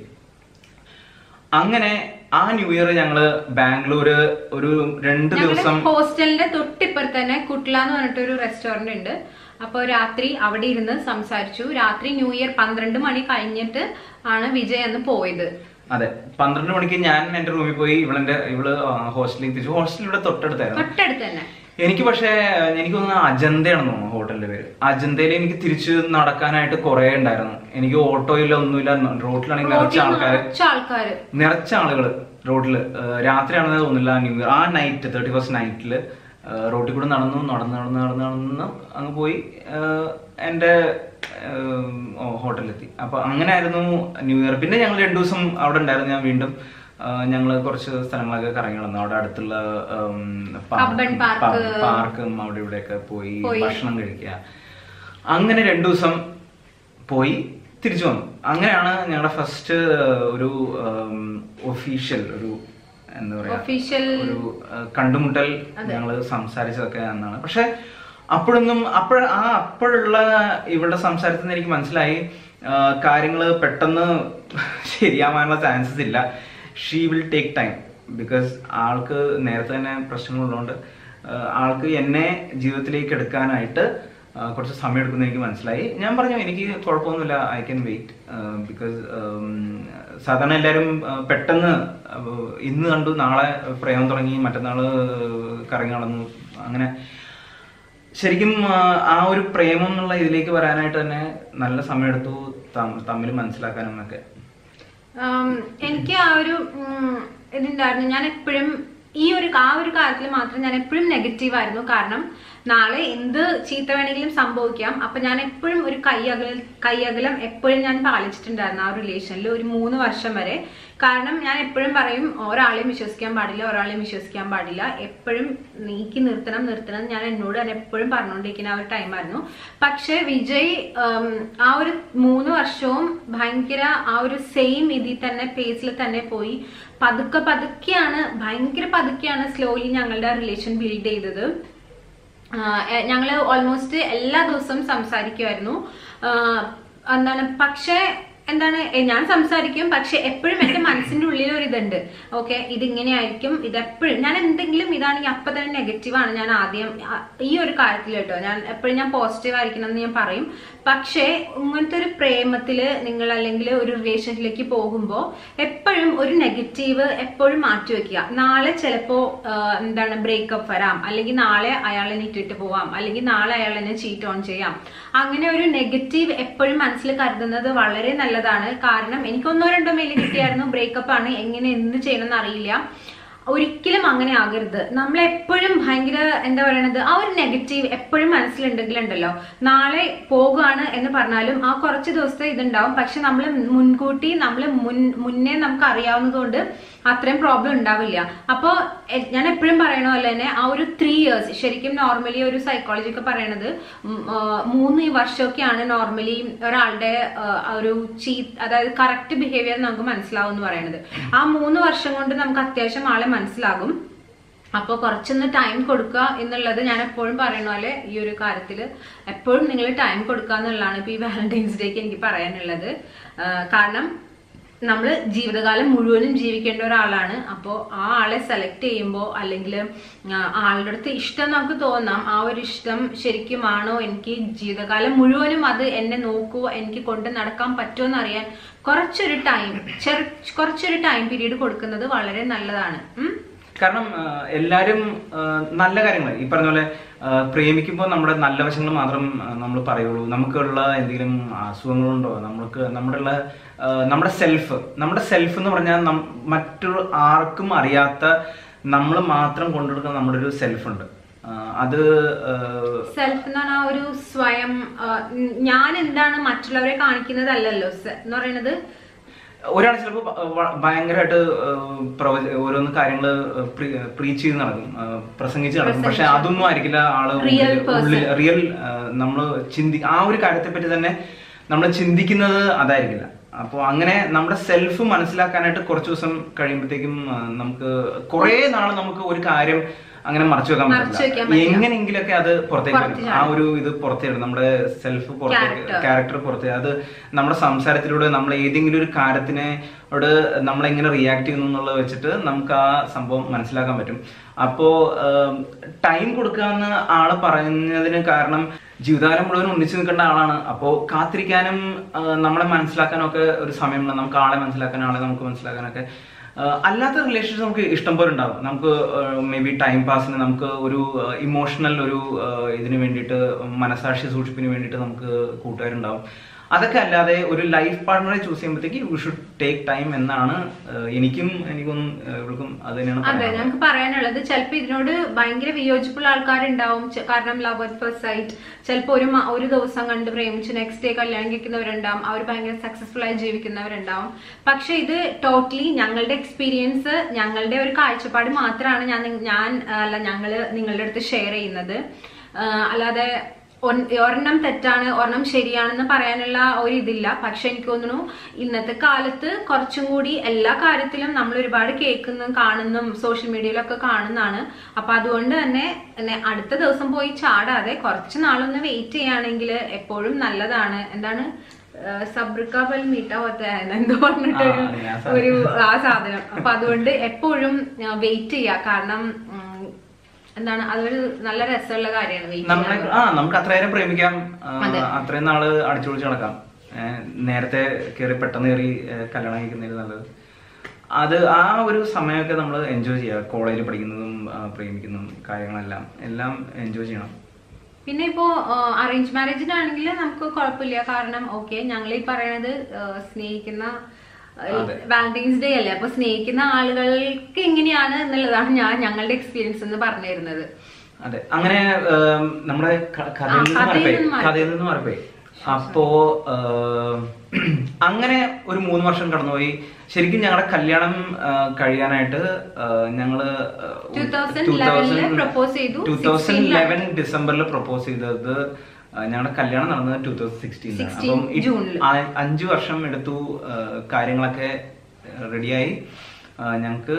അങ്ങനെ ആ ന്യൂ ഇയർ ഞങ്ങള് ബാംഗ്ലൂര് ഒരു രണ്ട് ദിവസം ഞങ്ങളുടെ ഹോസ്റ്റലിന്റെ തൊട്ടിപ്പുറത്ത് തന്നെ കുട്ട്ല എന്ന് പറഞ്ഞിട്ട് ഒരു റെസ്റ്റോറന്റ് ഉണ്ട് അപ്പൊ രാത്രി അവിടെ ഇരുന്ന് സംസാരിച്ചു രാത്രി ന്യൂ ഇയർ പന്ത്രണ്ട് മണി കഴിഞ്ഞിട്ട് ആണ് വിജയ് അന്ന് പോയത് അതെ പന്ത്രണ്ട് മണിക്ക് ഞാൻ എന്റെ റൂമിൽ പോയി ഇവളെന്റെ ഇവള് ഹോസ്റ്റലിലേക്ക് തിരിച്ചു ഹോസ്റ്റൽ ഇവിടെ തൊട്ടടുത്തായിരുന്നു തൊട്ടടുത്ത് തന്നെ എനിക്ക് പക്ഷേ എനിക്ക് തോന്നുന്നു അജന്തയാണെന്ന് തോന്നുന്നു ഹോട്ടലിന്റെ പേര് അജന്തയിൽ എനിക്ക് തിരിച്ച് നടക്കാനായിട്ട് കുറെ ഉണ്ടായിരുന്നു എനിക്ക് ഓട്ടോയില്ല ഒന്നുമില്ല റോട്ടിലാണെങ്കിൽ നിറച്ച റോഡിൽ ആൾക്കാർ നിറച്ച ആൾക്കാര് നിറച്ച ആളുകൾ റോഡിൽ രാത്രിയാണെന്ന് തോന്നുന്നില്ല ന്യൂ ഇയർ ആ നൈറ്റ് തേർട്ടി ഫസ്റ്റ് നൈറ്റിൽ റോട്ടിൽ കൂടെ നടന്നു നടന്ന് നടന്ന് നടന്ന് നടന്ന് അങ്ങ് പോയി ഏഹ്, എൻ്റെ ഹോട്ടലിലെത്തി അപ്പൊ അങ്ങനെ ആയിരുന്നു ന്യൂ ഇയർ പിന്നെ ഞങ്ങൾ രണ്ടു ദിവസം അവിടെ ഉണ്ടായിരുന്നു ഞാൻ വീണ്ടും ഞങ്ങൾ കുറച്ച് സ്ഥലങ്ങളൊക്കെ കറങ്ങി നടന്നു അവിടെ അടുത്തുള്ള ഉം, പാർക്ക്- കബ്ബൻ പാർക്ക്. പാ- പാർക്കും അവിടെ ഇവിടെയൊക്കെ പോയി പോയി. ഭക്ഷണം കഴിക്കുക അങ്ങനെ രണ്ടു ദിവസം പോയി തിരിച്ചു വന്നു അങ്ങനെയാണ് ഞങ്ങളുടെ ഫസ്റ്റ് ഒരു ഒഫീഷ്യൽ ഒരു എന്താ പറയാ Official- ഒരു ആ, കണ്ടുമുട്ടൽ ഞങ്ങൾ സംസാരിച്ചതൊക്കെ എന്നാണ് പക്ഷെ അപ്പോഴൊന്നും അപ്പോഴ ആ അപ്പോഴുള്ള ഇവളുടെ സംസാരത്തിൽ നിന്ന് എനിക്ക് മനസ്സിലായി കാര്യങ്ങൾ പെട്ടെന്ന് ശരിയാവാനുള്ള ചാൻസസ് ഇല്ല she will take time because ആൾക്ക് നേരത്തെ തന്നെ പ്രശ്നങ്ങളുള്ളതുകൊണ്ട് ആ, ആൾക്ക് എന്നെ ജീവിതത്തിലേക്ക് എടുക്കാനായിട്ട് ആ, കുറച്ച് സമയം എടുക്കുമെന്ന് എനിക്ക് മനസ്സിലായി ഞാൻ പറഞ്ഞു എനിക്ക് കുഴപ്പമൊന്നുമില്ല ഐ ക്യാൻ വെയിറ്റ് ബിക്കോസ് സാധാരണ എല്ലാവരും ആ, പെട്ടെന്ന് ആ, ഇന്ന് കണ്ടു നാളെ പ്രേമം തുടങ്ങി മറ്റന്നാള് കറങ്ങി നടന്നു അങ്ങനെ ശരിക്കും ആ, ആ ഒരു പ്രേമം എന്നുള്ള ഇതിലേക്ക് വരാനായിട്ട് തന്നെ നല്ല സമയമെടുത്തു തമ്മിൽ മനസ്സിലാക്കാനും ഒക്കെ ആം, എനിക്ക് ആ ഒരു ഉം, ഇതുണ്ടായിരുന്നു ഞാൻ എപ്പോഴും ഈ ഒരു ആ ഒരു കാര്യത്തിൽ മാത്രം ഞാൻ എപ്പോഴും നെഗറ്റീവ് ആയിരുന്നു കാരണം നാളെ എന്ത് ചീത്ത വേണമെങ്കിലും സംഭവിക്കാം അപ്പൊ ഞാൻ എപ്പോഴും ഒരു കൈയകല കൈയകലം എപ്പോഴും ഞാൻ പാലിച്ചിട്ടുണ്ടായിരുന്നു ആ റിലേഷനിൽ ഒരു മൂന്ന് വർഷം വരെ കാരണം ഞാൻ എപ്പോഴും പറയും ഒരാളെയും വിശ്വസിക്കാൻ പാടില്ല ഒരാളെയും വിശ്വസിക്കാൻ പാടില്ല എപ്പോഴും നീക്കി നിർത്തണം നിർത്തണം എന്ന് ഞാൻ എന്നോട് തന്നെ എപ്പോഴും പറഞ്ഞുകൊണ്ടിരിക്കുന്ന ആ ഒരു ടൈമായിരുന്നു പക്ഷെ വിജയ് ഉം, ആ ഒരു മൂന്ന് വർഷവും ഭയങ്കര ആ ഒരു സെയിം ഇതിൽ തന്നെ പേസിൽ തന്നെ പോയി പതുക്കെ പതുക്കെയാണ് ഭയങ്കര പതുക്കെയാണ് സ്ലോലി ഞങ്ങളുടെ റിലേഷൻ ബിൽഡ് ചെയ്തത് ഞങ്ങൾ ഓൾമോസ്റ്റ് എല്ലാ ദിവസവും സംസാരിക്കുമായിരുന്നു ആഹ് എന്താണ് പക്ഷേ എന്താണ് എ, ഞാൻ സംസാരിക്കും പക്ഷെ എപ്പോഴും എന്റെ മനസ്സിന്റെ ഉള്ളിൽ ഒരു ഇതുണ്ട് ഓക്കെ ഇതിങ്ങനെയായിരിക്കും ഇതെപ്പോഴും ഞാൻ എന്തെങ്കിലും ഇതാണെങ്കിൽ അപ്പൊ തന്നെ നെഗറ്റീവ് ആണ് ഞാൻ ആദ്യം ആ, ഈ ഒരു കാര്യത്തിൽ കേട്ടോ ഞാൻ എപ്പോഴും ഞാൻ പോസിറ്റീവ് ആയിരിക്കണം എന്ന് ഞാൻ പറയും പക്ഷേ ഇങ്ങനത്തെ ഒരു പ്രേമത്തില് നിങ്ങൾ അല്ലെങ്കിൽ ഒരു റിലേഷനിലേക്ക് പോകുമ്പോൾ എപ്പോഴും ഒരു നെഗറ്റീവ് എപ്പോഴും മാറ്റി വെക്കുക നാളെ ചിലപ്പോ ആ, എന്താണ് ബ്രേക്കപ്പ് വരാം അല്ലെങ്കിൽ നാളെ അയാളെ ഇട്ടിട്ട് പോവാം അല്ലെങ്കിൽ നാളെ അയാൾ എന്നെ ചീറ്റ് ഓൺ ചെയ്യാം അങ്ങനെ ഒരു നെഗറ്റീവ് എപ്പോഴും മനസ്സിൽ കരുതുന്നത് വളരെ നല്ലതാണ് കാരണം എനിക്കൊന്നോ രണ്ടോ മെയിൽ കിട്ടിയായിരുന്നു ബ്രേക്കപ്പ് ആണ് എങ്ങനെ എന്ത് ചെയ്യണമെന്ന് അറിയില്ല ഒരിക്കലും അങ്ങനെ ആകരുത് നമ്മൾ എപ്പോഴും ഭയങ്കര എന്താ പറയണത് ആ ഒരു നെഗറ്റീവ് എപ്പോഴും മനസ്സിലുണ്ടെങ്കിലുണ്ടല്ലോ നാളെ പോകുകയാണ് എന്ന് പറഞ്ഞാലും ആ കുറച്ച് ദിവസത്തെ ഇതുണ്ടാവും പക്ഷെ നമ്മൾ മുൻകൂട്ടി നമ്മൾ മുൻ മുന്നേ നമുക്ക് അറിയാവുന്നതുകൊണ്ട് അത്രയും പ്രോബ്ലം ഉണ്ടാവില്ല അപ്പോൾ ഞാൻ എപ്പോഴും പറയണ പോലെ തന്നെ ആ ഒരു ത്രീ ഇയേഴ്സ് ശരിക്കും നോർമലി ഒരു സൈക്കോളജി ഒക്കെ പറയണത് ഉം, ആ, മൂന്ന് വർഷമൊക്കെയാണ് നോർമലി ഒരാളുടെ ആ, ആ ഒരു ചീ അതായത് കറക്റ്റ് ബിഹേവിയർ നമുക്ക് മനസ്സിലാവും എന്ന് പറയണത് ആ മൂന്ന് വർഷം കൊണ്ട് നമുക്ക് അത്യാവശ്യം ആളെ മനസ്സിലാകും അപ്പോൾ കുറച്ചൊന്ന് ടൈം കൊടുക്കുക എന്നുള്ളത് ഞാൻ എപ്പോഴും പറയുന്ന പോലെ ഈ ഒരു കാര്യത്തിൽ എപ്പോഴും നിങ്ങൾ ടൈം കൊടുക്കുക എന്നുള്ളതാണ് ഇപ്പോൾ ഈ വാലന്റൈൻസ് ഡേക്ക് എനിക്ക് പറയാനുള്ളത് ആ, കാരണം നമ്മൾ ജീവിതകാലം മുഴുവനും ജീവിക്കേണ്ട ഒരാളാണ് അപ്പോൾ ആ ആളെ സെലക്ട് ചെയ്യുമ്പോൾ അല്ലെങ്കിൽ ആളുടെ അടുത്ത് ഇഷ്ടം നമുക്ക് തോന്നാം ആ ഒരു ഇഷ്ടം ശരിക്കുമാണോ എനിക്ക് ജീവിതകാലം മുഴുവനും അത് എന്നെ നോക്കുവോ എനിക്ക് കൊണ്ട് നടക്കാൻ പറ്റുമോ എന്നറിയാൻ കുറച്ചൊരു ടൈം ചെറു കുറച്ചൊരു ടൈം പീരീഡ് കൊടുക്കുന്നത് വളരെ നല്ലതാണ് ഉം? കാരണം ആ, എല്ലാരും ആ, നല്ല കാര്യങ്ങൾ ഈ പറഞ്ഞ പോലെ പ്രേമിക്കുമ്പോൾ നമ്മുടെ നല്ല വശങ്ങൾ മാത്രം നമ്മൾ പറയുള്ളൂ നമുക്കുള്ള എന്തെങ്കിലും അസുഖങ്ങളുണ്ടോ നമുക്ക് നമ്മുടെ ഉള്ള ആ, നമ്മുടെ സെൽഫ് നമ്മുടെ സെൽഫ് എന്ന് പറഞ്ഞാൽ നം- മറ്റൊരു ആർക്കും അറിയാത്ത നമ്മൾ മാത്രം കൊണ്ടെടുക്കുന്ന നമ്മുടെ ഒരു സെൽഫ് ഉണ്ട് ആ, അത് ആ, സെൽഫ് എന്ന് പറഞ്ഞാൽ ഒരു സ്വയം ആ, ഉം, ഞാൻ എന്താണ് മറ്റുള്ളവരെ കാണിക്കുന്നതല്ലല്ലോ se- എന്ന് പറയുന്നത് ഒരാൾ ചിലപ്പോൾ ഭയങ്കരമായിട്ട് ഓരോന്ന് കാര്യങ്ങൾ പ്രീച്ച് ചെയ്ത് നടക്കും ആ, പ്രസംഗിച്ച് നടക്കും പക്ഷെ അതൊന്നും ആയിരിക്കില്ല ആള് Real person. റിയൽ നമ്മൾ ചിന്തി ആ ഒരു കാര്യത്തെ പറ്റി തന്നെ നമ്മൾ ചിന്തിക്കുന്നത് അതായിരിക്കില്ല അപ്പോൾ അങ്ങനെ നമ്മുടെ സെൽഫ് മനസ്സിലാക്കാനായിട്ട് കുറച്ച് ദിവസം കഴിയുമ്പോഴത്തേക്കും ആ, നമുക്ക് കുറേ നാൾ നമുക്ക് ഒരു കാര്യം അങ്ങനെ മറച്ചു വെക്കാൻ മറച്ചു വെക്കാൻ പറ്റില്ല പറ്റില്ല. എങ്ങനെയെങ്കിലൊക്കെ അത് പുറത്തേക്ക് വരും പുറത്ത് ആ ഒരു ഇത് പുറത്തേക്ക് വരും നമ്മുടെ സെൽഫ് പുറത്തേക്ക് Character. ക്യാരക്ടർ പുറത്ത് അത് നമ്മുടെ സംസാരത്തിലൂടെ നമ്മൾ ഏതെങ്കിലും ഒരു കാര്യത്തിനോട് നമ്മൾ എങ്ങനെ റിയാക്ട് ചെയ്യുന്നു എന്നുള്ളത് വെച്ചിട്ട് നമുക്ക് ആ സംഭവം മനസ്സിലാക്കാൻ പറ്റും അപ്പോ ടൈം കൊടുക്കാന്ന് ആള് പറഞ്ഞതിന് കാരണം ജീവിതകാലം മുഴുവൻ ഒന്നിച്ചു നിൽക്കേണ്ട ആളാണ് അപ്പോൾ കാത്തിരിക്കാനും ആ, നമ്മളെ മനസ്സിലാക്കാനും ഒക്കെ ഒരു സമയമുണ്ട് നമുക്ക് ആളെ മനസ്സിലാക്കാനും ആളെ നമുക്ക് മനസ്സിലാക്കാനൊക്കെ ആ, അല്ലാത്ത റിലേഷൻസ് നമുക്ക് ഇഷ്ടം പോലെ ഉണ്ടാവും നമുക്ക് മേ ബി ടൈം പാസിന് നമുക്ക് ഒരു ഇമോഷണൽ ഒരു ആ, ഇതിന് വേണ്ടിയിട്ട് മനസാക്ഷി സൂക്ഷിപ്പിന് വേണ്ടിയിട്ട് നമുക്ക് കൂട്ടുകാരുണ്ടാവും അതൊക്കെ അല്ലാതെ ഒരു ലൈഫ് പാർട്ണറെ ചൂസ് ചെയ്യുമ്പോഴത്തേക്ക് യു ഷുഡ് ടേക്ക് ടൈം എന്നാണ് ആ, എനിക്കും എനിക്കും ഇവർക്കും അത് തന്നെയാണ് അതെ പറയാനുള്ളത്. ഞങ്ങൾക്ക് പറയാനുള്ളത് ചിലപ്പോൾ ഇതിനോട് ഭയങ്കര വിയോജിപ്പുള്ള ആൾക്കാരുണ്ടാവും ചെ- കാരണം ലവ് അറ്റ് ഫസ്റ്റ് സൈറ്റ് ചിലപ്പോൾ ഒരു മ- ഒരു ദിവസം കണ്ട് പ്രേമിച്ച് നെക്സ്റ്റ് ഡേ കല്യാണം കഴിക്കുന്നവരുണ്ടാവും അവർ ഭയങ്കര സക്സസ്ഫുൾ ആയി ജീവിക്കുന്നവരുണ്ടാവും പക്ഷെ ഇത് ടോട്ടലി ഞങ്ങളുടെ എക്സ്പീരിയൻസ് ഞങ്ങളുടെ ഒരു കാഴ്ചപ്പാട് മാത്രമാണ് ഞാൻ നിങ്ങ- ഞാൻ ആ, അല്ല ഞങ്ങള് നിങ്ങളുടെ അടുത്ത് ഷെയർ ചെയ്യുന്നത് ആ, അല്ലാതെ ഒൻ- ഒരെണ്ണം തെറ്റാണ് ഒരെണ്ണം ശരിയാണെന്ന് പറയാനുള്ള ഒരു ഇതില്ല പക്ഷെ എനിക്ക് തോന്നുന്നു ഇന്നത്തെ കാലത്ത് കുറച്ചും കൂടി എല്ലാ കാര്യത്തിലും നമ്മൾ ഒരുപാട് കേൾക്കുന്നതും കാണുന്നതും സോഷ്യൽ മീഡിയയിലൊക്കെ കാണുന്നതാണ് അപ്പൊ അതുകൊണ്ട് തന്നെ എന്നെ അടുത്ത ദിവസം പോയി ചാടാതെ കുറച്ച് നാളൊന്ന് വെയിറ്റ് ചെയ്യുകയാണെങ്കിൽ എപ്പോഴും നല്ലതാണ് എന്താണ് സബ്രിക്കാബൽ മീട്ട എന്തോ പറഞ്ഞിട്ടൊരു ആ, അറിയാം, ആ സാധനം. ഒരു ആ സാധനം അപ്പൊ അതുകൊണ്ട് എപ്പോഴും വെയിറ്റ് ചെയ്യുക കാരണം ഉം, എന്താണ് അതൊരു നല്ല രസമുള്ള കാര്യമാണ് വെയിറ്റ് നമ്മളെ ആ നമുക്ക് അത്രയേരം പ്രേമിക്കാം ആ, അതെ. അത്രയും നാള് അടിച്ചുപൊളിച്ച് നടക്കാം ഏ, നേരത്തെ കയറി പെട്ടെന്ന് കയറി ഏ, കല്യാണം കഴിക്കുന്നതിന് നല്ലത് അത് ആ ഒരു സമയമൊക്കെ നമ്മൾ എൻജോയ് ചെയ്യുക കോളേജിൽ പഠിക്കുന്നതും ആ, പ്രേമിക്കുന്നതും കാര്യങ്ങളെല്ലാം എല്ലാം എൻജോയ് ചെയ്യണം പിന്നെ ഇപ്പോ അറേഞ്ച് മാരേജിനാണെങ്കിൽ നമുക്ക് കുഴപ്പമില്ല കാരണം ഓക്കെ ഞങ്ങൾ ഈ പറയണത് ആ, സ്നേഹിക്കുന്ന അതെ. വാലന്റൈൻസ് ഡേ അല്ലേ അപ്പൊ സ്നേഹിക്കുന്ന ആളുകൾക്ക് എങ്ങനെയാണ് എന്നുള്ളതാണ് ഞാൻ ഞങ്ങളുടെ എക്സ്പീരിയൻസ് എന്ന് പറഞ്ഞു തരുന്നത് അതെ അങ്ങനെ ഏം, നമ്മുടെ ക- കഥയിൽ ആ, നിന്ന് കഥയിൽ മാറിപ്പോയി നിന്ന് മാറി. കഥയിൽ നിന്ന് മാറിപ്പോയി അപ്പോ ഏം, അങ്ങനെ ഒരു മൂന്ന് വർഷം കടന്നുപോയി ശരിക്കും ഞങ്ങളുടെ കല്യാണം ആ, കഴിയാനായിട്ട് ആ, ഞങ്ങള് 2011 ല് propose ചെയ്തു. 2011 ഡിസംബറിൽ പ്രപ്പോസ് ചെയ്തത് ആ, ഞങ്ങളുടെ കല്യാണം നടന്നത് ടൂ തൗസൻഡ് സിക്സ്റ്റീനിലാണ് 16 അപ്പം ഈ ജൂണില്. ആ- അഞ്ചു വർഷം എടുത്തു ആ, കാര്യങ്ങളൊക്കെ റെഡിയായി ഞങ്ങൾക്ക്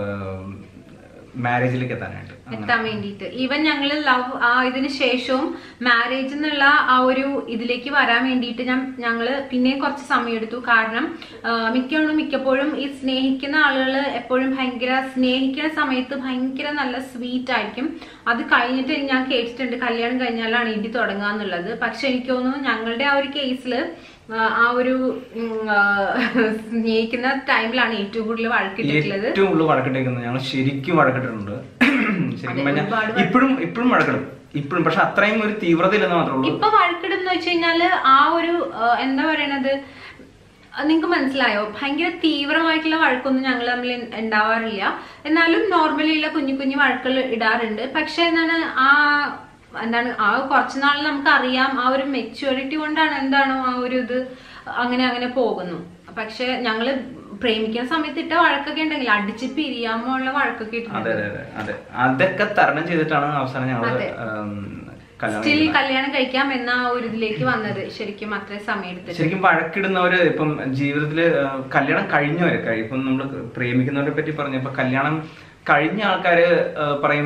മാരേജിലേക്ക് എത്താനായിട്ട് അങ്ങനെ. എത്താൻ വേണ്ടിയിട്ട് ഈവൻ ഞങ്ങള് ലവ് ആ ഇതിന് ശേഷവും മാരേജ് എന്നുള്ള ആ ഒരു ഇതിലേക്ക് വരാൻ വേണ്ടിയിട്ട് ഞാൻ ഞങ്ങള് പിന്നെയും കുറച്ച് സമയം എടുത്തു കാരണം ആ, മിക്കവണ്ണം മിക്കപ്പോഴും ഈ സ്നേഹിക്കുന്ന ആളുകൾ എപ്പോഴും ഭയങ്കര സ്നേഹിക്കുന്ന സമയത്ത് ഭയങ്കര നല്ല സ്വീറ്റ് ആയിരിക്കും അത് കഴിഞ്ഞിട്ട് ഞാൻ കേട്ടിട്ടുണ്ട് കല്യാണം കഴിഞ്ഞാലാണ് ഇടി തുടങ്ങുക എന്നുള്ളത് പക്ഷെ എനിക്ക് തോന്നുന്നു ഞങ്ങളുടെ ആ ഒരു കേസിൽ ആ ഒരു ഉം, ആ, സ്നേഹിക്കുന്ന ടൈമിലാണ് ഏറ്റവും കൂടുതൽ വഴക്കിട്ടിട്ടുള്ളത് ഏറ്റവും കൂടുതൽ വഴക്കിട്ടേക്കുന്നത് ഞങ്ങൾ ശരിക്കും വഴക്കിട്ടിട്ടുണ്ട് ശരിക്കും അതെ, പറഞ്ഞാൽ ഒരുപാട് വഴക്ക്. ഇപ്പോഴും ഇപ്പോഴും വഴക്കിടും ഇപ്പോഴും പക്ഷെ അത്രയും ഒരു തീവ്രതയില്ലെന്ന് മാത്രമേ ഉള്ളൂ ഇപ്പൊ വഴക്കിടും എന്ന് വെച്ച് കഴിഞ്ഞാല് ആ ഒരു ആ, എന്താ പറയണത് നിങ്ങൾക്ക് മനസ്സിലായോ ഭയങ്കര തീവ്രമായിട്ടുള്ള വഴക്കൊന്നും ഞങ്ങൾ തമ്മിൽ ഉണ്ടാവാറില്ല എന്നാലും നോർമലി ഉള്ള കുഞ്ഞു കുഞ്ഞു വഴക്കുകൾ ഇടാറുണ്ട് പക്ഷെ എന്താണ് ആ എന്താണ് ആ കുറച്ച് നാൾ നമുക്ക് അറിയാം ആ ഒരു മെച്യൂരിറ്റി കൊണ്ടാണ് എന്താണോ ആ ഒരു ഇത് അങ്ങനെ അങ്ങനെ പോകുന്നു പക്ഷെ ഞങ്ങള് പ്രേമിക്കുന്ന സമയത്ത് ഇട്ട വഴക്കൊക്കെ ഉണ്ടെങ്കിൽ അടിച്ച് പിരിയാമോ ഉള്ള വഴക്കൊക്കെ അതെ ഇട്ടിട്ടുണ്ട് അതെ അതെ അതെ അതൊക്കെ തരണം ചെയ്തിട്ടാണ് അവസാനം ഞങ്ങൾ അതെ. കല്യാണം സ്റ്റിൽ കഴിക്കുന്നത്. കല്യാണം കഴിക്കാം എന്ന ആ ഒരു ഇതിലേക്ക് വന്നത് ശരിക്കും അത്രയും സമയം എടുത്തിട്ട് ശരിക്കും വഴക്കിടുന്നവര് ഇപ്പം ജീവിതത്തില് ആ, കല്യാണം കഴിഞ്ഞവരൊക്കെ ഇപ്പം നമ്മൾ പ്രേമിക്കുന്നവരെ പറ്റി പറഞ്ഞപ്പോ കല്യാണം കഴിഞ്ഞ ആൾക്കാര് ആ, പറയും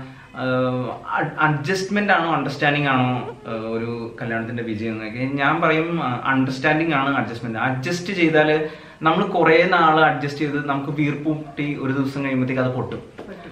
അഡ്ജസ്റ്റ്മെന്റ് ആണോ അണ്ടർസ്റ്റാൻഡിങ് ആണോ ആ, ഒരു കല്യാണത്തിന്റെ വിജയം എന്നൊക്കെ ഞാൻ പറയും അണ്ടർസ്റ്റാൻഡിങ് ആണ് അഡ്ജസ്റ്റ്മെന്റ് അഡ്ജസ്റ്റ് ചെയ്താല് നമ്മൾ കുറെ നാള് അഡ്ജസ്റ്റ് ചെയ്ത് നമുക്ക് വീർപ്പൂട്ടി ഒരു ദിവസം കഴിയുമ്പോഴത്തേക്ക് അത് പൊട്ടും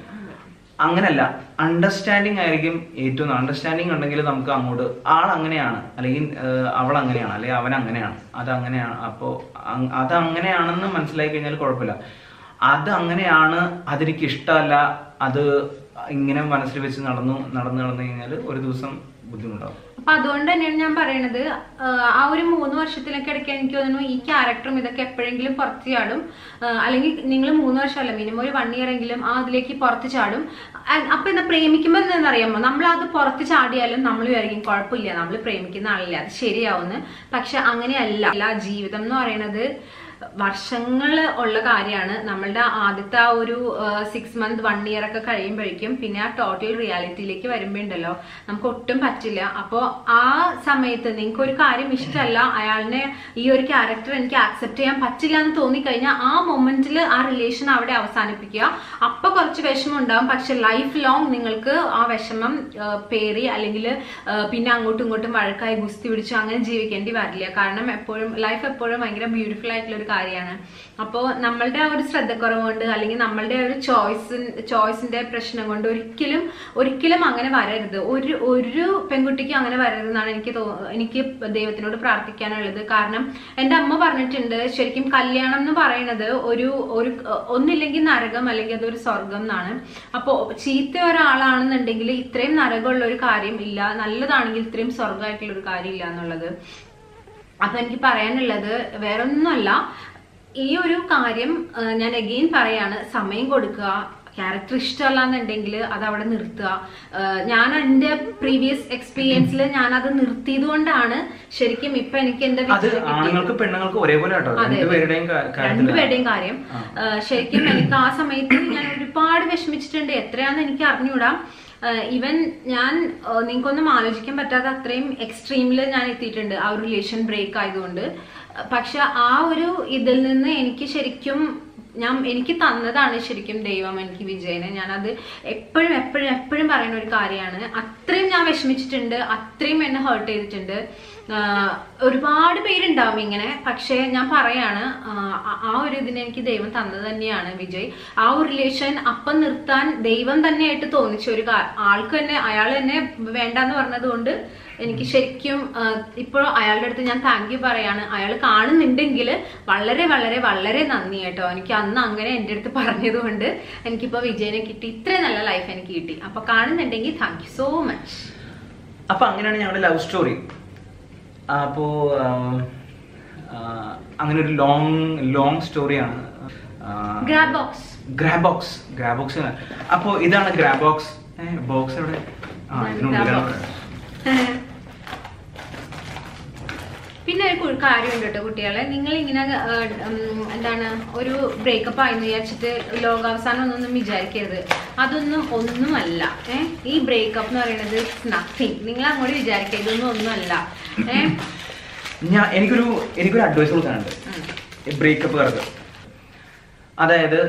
അങ്ങനല്ല അണ്ടർസ്റ്റാൻഡിങ് ആയിരിക്കും ഏറ്റവും അണ്ടർസ്റ്റാൻഡിങ് ഉണ്ടെങ്കിൽ നമുക്ക് അങ്ങോട്ട് ആൾ അങ്ങനെയാണ് അല്ലെങ്കിൽ ഏഹ്, അവൾ അങ്ങനെയാണ് അല്ലെങ്കിൽ അവൻ അങ്ങനെയാണ് അത് അങ്ങനെയാണ് അപ്പോൾ അത് അങ്ങനെയാണെന്ന് മനസ്സിലാക്കി കഴിഞ്ഞാൽ കുഴപ്പമില്ല അത് അങ്ങനെയാണ് അതെനിക്ക് ഇഷ്ടമല്ല അത് ഇങ്ങനെ മനസ്സിൽ വെച്ച് നടന്നു നടന്നു നടന്നു കഴിഞ്ഞാൽ ഒരു ദിവസം ബുദ്ധിമുട്ടാവും അപ്പൊ അതുകൊണ്ട് തന്നെയാണ് ഞാൻ പറയണത് ആഹ് ആ ഒരു മൂന്ന് വർഷത്തിലൊക്കെ ഇടയ്ക്ക് എനിക്ക് തോന്നുന്നു ഈ ക്യാരക്ടറും ഇതൊക്കെ എപ്പോഴെങ്കിലും പുറത്ത് ചാടും ആഹ് അല്ലെങ്കിൽ നിങ്ങൾ മൂന്ന് വർഷമല്ല മിനിമം ഒരു വൺ ഇയർ എങ്കിലും ആ അതിലേക്ക് പുറത്ത് ചാടും And അപ്പൊ എന്താ പ്രേമിക്കുമ്പോൾ എന്താണെന്നറിയാമോ നമ്മൾ അത് പുറത്ത് ചാടിയാലും നമ്മൾ വിചാരിക്കും കുഴപ്പമില്ല നമ്മൾ പ്രേമിക്കുന്ന ആളില്ല അത് ശരിയാവുന്നു പക്ഷെ അങ്ങനെയല്ല അല്ല ജീവിതം എന്ന് പറയുന്നത് വർഷങ്ങൾ ഉള്ള കാര്യമാണ് നമ്മളുടെ ആദ്യത്തെ ആ ഒരു സിക്സ് മന്ത് വൺ ഇയർ ഒക്കെ കഴിയുമ്പോഴേക്കും പിന്നെ ആ ടോട്ടൽ റിയാലിറ്റിയിലേക്ക് വരുമ്പോണ്ടല്ലോ നമുക്ക് ഒട്ടും പറ്റില്ല അപ്പോൾ ആ സമയത്ത് നിങ്ങൾക്ക് ഒരു കാര്യം ഇഷ്ടമല്ല അയാളിനെ ഈ ഒരു ക്യാരക്ടർ എനിക്ക് ആക്സെപ്റ്റ് ചെയ്യാൻ പറ്റില്ല എന്ന് തോന്നിക്കഴിഞ്ഞാൽ ആ മൊമെന്റിൽ ആ റിലേഷൻ അവിടെ അവസാനിപ്പിക്കുക അപ്പൊ കുറച്ച് വിഷമം ഉണ്ടാവും പക്ഷെ ലൈഫ് ലോങ് നിങ്ങൾക്ക് ആ വിഷമം ആ, പേറി അല്ലെങ്കിൽ പിന്നെ അങ്ങോട്ടും ഇങ്ങോട്ടും വഴക്കായി ഗുസ്തി പിടിച്ചു അങ്ങനെ ജീവിക്കേണ്ടി വരില്ല കാരണം എപ്പോഴും ലൈഫ് എപ്പോഴും ഭയങ്കര ബ്യൂട്ടിഫുൾ ആയിട്ടുള്ള ഒരു കാര്യമാണ് അപ്പോൾ നമ്മളുടെ ആ ഒരു ശ്രദ്ധക്കുറവ് കൊണ്ട് അല്ലെങ്കിൽ നമ്മളുടെ ആ ഒരു ചോയ്സ് ചോയ്സിന്റെ പ്രശ്നം കൊണ്ട് ഒരിക്കലും ഒരിക്കലും അങ്ങനെ വരരുത് ഒരു ഒരു പെൺകുട്ടിക്കും അങ്ങനെ വരരുതെന്നാണ് എനിക്ക് തോ എനിക്ക് ദൈവത്തിനോട് പ്രാർത്ഥിക്കാനുള്ളത് കാരണം എൻ്റെ അമ്മ പറഞ്ഞിട്ടുണ്ട് ശരിക്കും കല്യാണം എന്ന് പറയുന്നത് ഒരു ഒരു ഒന്നില്ലെങ്കിൽ നരകം അല്ലെങ്കിൽ അതൊരു സ്വർഗം എന്നാണ് അപ്പോൾ ചീത്ത ഒരാളാണെന്നുണ്ടെങ്കിൽ ഇത്രയും നരകമുള്ള ഒരു കാര്യം ഇല്ല നല്ലതാണെങ്കിൽ ഇത്രയും സ്വർഗമായിട്ടുള്ള ഒരു കാര്യം ഇല്ല എന്നുള്ളത് അപ്പൊ എനിക്ക് പറയാനുള്ളത് വേറൊന്നുമല്ല ഈ ഒരു കാര്യം ആ, ഞാൻ അഗെയിൻ പറയാണ് സമയം കൊടുക്കുക ക്യാരക്ടർ ഇഷ്ടമല്ല എന്നുണ്ടെങ്കിൽ അത് അവിടെ നിർത്തുക ആ, ഞാൻ എൻ്റെ പ്രീവിയസ് എക്സ്പീരിയൻസിൽ ഞാൻ അത് നിർത്തിയത് കൊണ്ടാണ് ശരിക്കും ഇപ്പൊ എനിക്ക് എന്റെ അത് വിജയം കിട്ടിയത്. ആണുങ്ങൾക്ക് പെണ്ണുങ്ങൾക്ക് ഒരേപോലെ കേട്ടോ അതെ, അതെ. രണ്ടുപേരുടെയും കാ- കാര്യത്തില് രണ്ടുപേരുടെയും കാര്യം ആ. ആ, ശരിക്കും എനിക്ക് ആ സമയത്ത് ഞാൻ ഒരുപാട് വിഷമിച്ചിട്ടുണ്ട് എത്രയാന്ന് എനിക്ക് അറിഞ്ഞൂടാ ഈവൻ ഞാൻ ആ, നിങ്ങൾക്കൊന്നും ആലോചിക്കാൻ പറ്റാത്ത അത്രയും എക്സ്ട്രീമിൽ ഞാൻ എത്തിയിട്ടുണ്ട് ആ ഒരു റിലേഷൻ ബ്രേക്ക് ആയതുകൊണ്ട് പക്ഷെ ആ ഒരു ഇതിൽ നിന്ന് എനിക്ക് ശരിക്കും ഞാൻ എനിക്ക് തന്നതാണ് ശരിക്കും ദൈവം എനിക്ക് വിജയനെ ഞാനത് എപ്പോഴും എപ്പോഴും എപ്പോഴും പറയുന്ന ഒരു കാര്യമാണ് അത്രയും ഞാൻ വിഷമിച്ചിട്ടുണ്ട് അത്രയും എന്നെ ഹേർട്ട് ചെയ്തിട്ടുണ്ട് ആഹ് ഒരുപാട് പേരുണ്ടാവും ഇങ്ങനെ പക്ഷേ ഞാൻ പറയാണ് ആഹ് ആ- ആ ഒരു ഇതിന് എനിക്ക് ദൈവം തന്നത് തന്നെയാണ് വിജയ് ആ ഒരു റിലേഷൻ അപ്പം നിർത്താൻ ദൈവം തന്നെയായിട്ട് തോന്നിച്ച ഒരു കാ- ആൾക്ക് തന്നെ അയാൾ തന്നെ വേണ്ടാന്ന് പറഞ്ഞത് കൊണ്ട് എനിക്ക് ശരിക്കും ഇപ്പോഴും അയാളുടെ അടുത്ത് ഞാൻ താങ്ക് യു പറയാണ് അയാൾ കാണുന്നുണ്ടെങ്കിൽ വളരെ വളരെ വളരെ നന്ദി കേട്ടോ എനിക്ക് അന്ന് അങ്ങനെ എൻ്റെ അടുത്ത് പറഞ്ഞത് കൊണ്ട് എനിക്കിപ്പോൾ വിജയനെ കിട്ടി ഇത്രയും നല്ല ലൈഫ് എനിക്ക് കിട്ടി അപ്പൊ കാണുന്നുണ്ടെങ്കിൽ താങ്ക് യു സോ മച്ച് അപ്പൊ അങ്ങനെയാണ് ഞങ്ങളുടെ ലവ് സ്റ്റോറി അപ്പോ ആം, ആ, അങ്ങനെ ഒരു ലോങ് ലോങ് സ്റ്റോറിയാണ് ഗ്രാബോക്സ് ഗ്രാബോക്സ് ഗ്രാബോക്സ് അപ്പോൾ ഇതാണ് ഗ്രാബോക്സ് ബോക്സ് എവിടെ ആ ഇതാ ഇതിനുള്ളിലാണ് box. പിന്നെ ഒരു കു- കാര്യമുണ്ട് കേട്ടോ കുട്ടികളെ നിങ്ങൾ ഇങ്ങനെ എന്താണ് ഒരു ബ്രേക്കപ്പ് ആയെന്ന് വിചാരിച്ചിട്ട് ലോകാവസാനം ഒന്നൊന്നും വിചാരിക്കരുത് അതൊന്നും ഒന്നുമല്ല ഏ ഈ ബ്രേക്കപ്പ് എന്ന് പറയുന്നത് നത്തിങ് നിങ്ങൾ അങ്ങോട്ട് വിചാരിക്കരുത് ഇതൊന്നും ഒന്നുമല്ല ഏ ഞാൻ എനിക്കൊരു എനിക്കൊരു അഡ്വൈസ് കൊടുക്കാനുണ്ട് ബ്രേക്കപ്പുകാർക്ക് അതായത്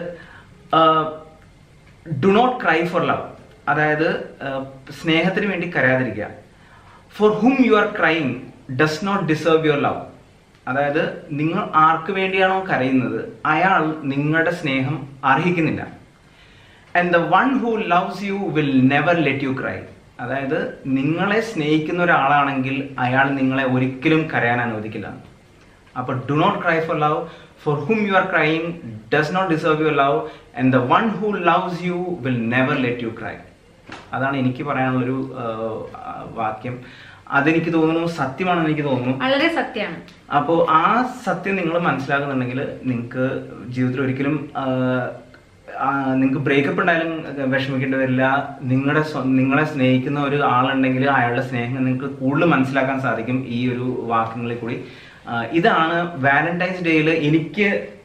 do not cry for love അതായത് ആഹ്, സ്നേഹത്തിന് വേണ്ടി കരയാതിരിക്കുക for whom you are crying does not deserve your love അതായത് നിങ്ങൾ ആർക്ക് വേണ്ടിയാണോ കരയുന്നത് അയാൾ നിങ്ങളുടെ സ്നേഹം അർഹിക്കുന്നില്ല and the one who loves you will never let you cry അതായത് നിങ്ങളെ സ്നേഹിക്കുന്ന ഒരാളാണെങ്കിൽ അയാൾ നിങ്ങളെ ഒരിക്കലും കരയാൻ അനുവദിക്കില്ല അപ്പൊ do not cry for love for whom you are crying does not deserve your love and the one who loves you will never let you cry അതാണ് എനിക്ക് പറയാനുള്ളൊരു ആ, വാക്യം അതെനിക്ക് തോന്നുന്നു സത്യമാണെന്ന് എനിക്ക് തോന്നുന്നു വളരെ സത്യമാണ് അപ്പോൾ ആ സത്യം നിങ്ങൾ മനസ്സിലാക്കുന്നുണ്ടെങ്കിൽ നിങ്ങൾക്ക് ജീവിതത്തിൽ ഒരിക്കലും നിങ്ങൾക്ക് ബ്രേക്കപ്പ് ഉണ്ടായാലും വിഷമിക്കേണ്ടി വരില്ല നിങ്ങളുടെ സ്വ- നിങ്ങളെ സ്നേഹിക്കുന്ന ഒരു ആളുണ്ടെങ്കിൽ അയാളുടെ സ്നേഹം നിങ്ങൾക്ക് കൂടുതൽ മനസ്സിലാക്കാൻ സാധിക്കും ഈ ഒരു വാക്യങ്ങളിൽ കൂടി ആ, ഇതാണ് വാലന്റൈൻസ് ഡേയിൽ എനിക്ക്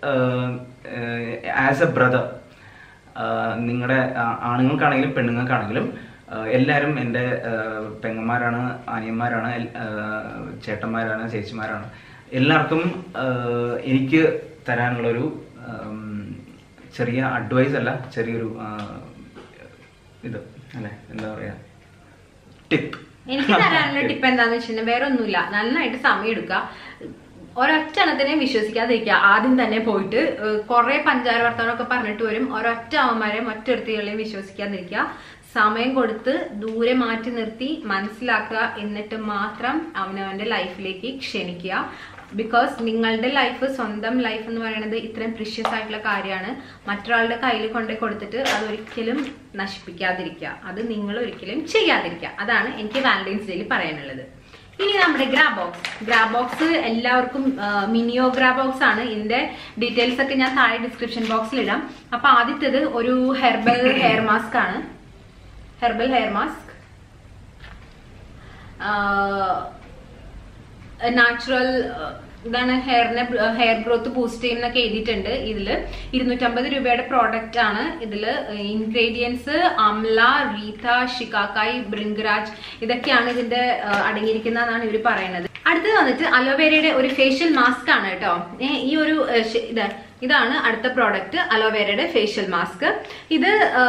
ആസ് എ ബ്രദർ നിങ്ങളുടെ ആണുങ്ങൾക്കാണെങ്കിലും പെണ്ണുങ്ങൾക്കാണെങ്കിലും ആ, എല്ലാവരും എൻ്റെ ആ, പെങ്ങന്മാരാണ് അനിയന്മാരാണ് എൽ- ആ, ചേട്ടന്മാരാണ് ചേച്ചിമാരാണ് എല്ലാവർക്കും ആ, എനിക്ക് തരാനുള്ളൊരു ആം, ചെറിയ അഡ്വൈസ് അല്ല ചെറിയൊരു ആ, ഇത് അല്ലേ എന്താ പറയാ ടിപ്പ് എനിക്ക് തരാനുള്ള ടിപ്പ് എന്താന്ന് വെച്ചിട്ടുണ്ടെങ്കിൽ വേറെ ഒന്നുമില്ല നന്നായിട്ട് സമയം എടുക്കുക ഒരൊറ്റ എണ്ണത്തിനെ വിശ്വസിക്കാതിരിക്കുക ആദ്യം തന്നെ പോയിട്ട് ഏഹ്, കുറെ പഞ്ചാര വർത്തമാനമൊക്കെ പറഞ്ഞിട്ട് വരും ഒരൊറ്റ അവന്മാരെ മറ്റൊരുത്തികളെയും വിശ്വസിക്കാതിരിക്കുക സമയം കൊടുത്ത് ദൂരെ മാറ്റി നിർത്തി മനസ്സിലാക്കുക എന്നിട്ട് മാത്രം അവനവന്റെ ലൈഫിലേക്ക് ക്ഷണിക്കുക ബിക്കോസ് നിങ്ങളുടെ ലൈഫ് സ്വന്തം ലൈഫ് എന്ന് പറയുന്നത് ഇത്രയും പ്രിഷ്യസ് ആയിട്ടുള്ള കാര്യമാണ് മറ്റൊരാളുടെ കയ്യിൽ കൊണ്ടേ കൊടുത്തിട്ട് അതൊരിക്കലും നശിപ്പിക്കാതിരിക്കുക അത് നിങ്ങൾ ഒരിക്കലും ചെയ്യാതിരിക്കുക അതാണ് എനിക്ക് വാലന്റൈൻസ് ഡേയിൽ പറയാനുള്ളത് ഇനി നമ്മുടെ ഗ്രാ ബോക്സ് ഗ്രാ ബോക്സ് എല്ലാവർക്കും ആ, മിനിയോ ഗ്രാ ബോക്സ് ആണ് ഇതിന്റെ ഡീറ്റെയിൽസ് ഒക്കെ ഞാൻ താഴെ ഡിസ്ക്രിപ്ഷൻ ബോക്സിൽ ഇടാം അപ്പൊ ആദ്യത്തേത് ഒരു ഹെർബൽ ഹെയർ മാസ്ക് ആണ് ഹെർബൽ ഹെയർ മാസ്ക് നാച്ചുറൽ ഇതാണ് ഹെയറിനെ ഹെയർ ഗ്രോത്ത് ബൂസ്റ്റ് ചെയ്യുന്നൊക്കെ എഴുതിയിട്ടുണ്ട് ഇതില് ഇരുന്നൂറ്റമ്പത് രൂപയുടെ പ്രോഡക്റ്റ് ആണ് ഇതില് ഇൻഗ്രീഡിയൻസ് അംല റീത്ത ഷിക്കാക്കായ് ബ്രിങ്കരാജ് ഇതൊക്കെയാണ് ഇതിന്റെ ആ, അടങ്ങിയിരിക്കുന്നതെന്നാണ് ഇവർ പറയുന്നത് അടുത്തത് വന്നിട്ട് അലോവേരയുടെ ഒരു ഫേഷ്യൽ മാസ്ക് ആണ് കേട്ടോ ഏ, ഈ ഒരു ഏ, ശ- ഇത് ഇതാണ് അടുത്ത പ്രോഡക്റ്റ് അലോവേരയുടെ ഫേഷ്യൽ മാസ്ക് ഇത്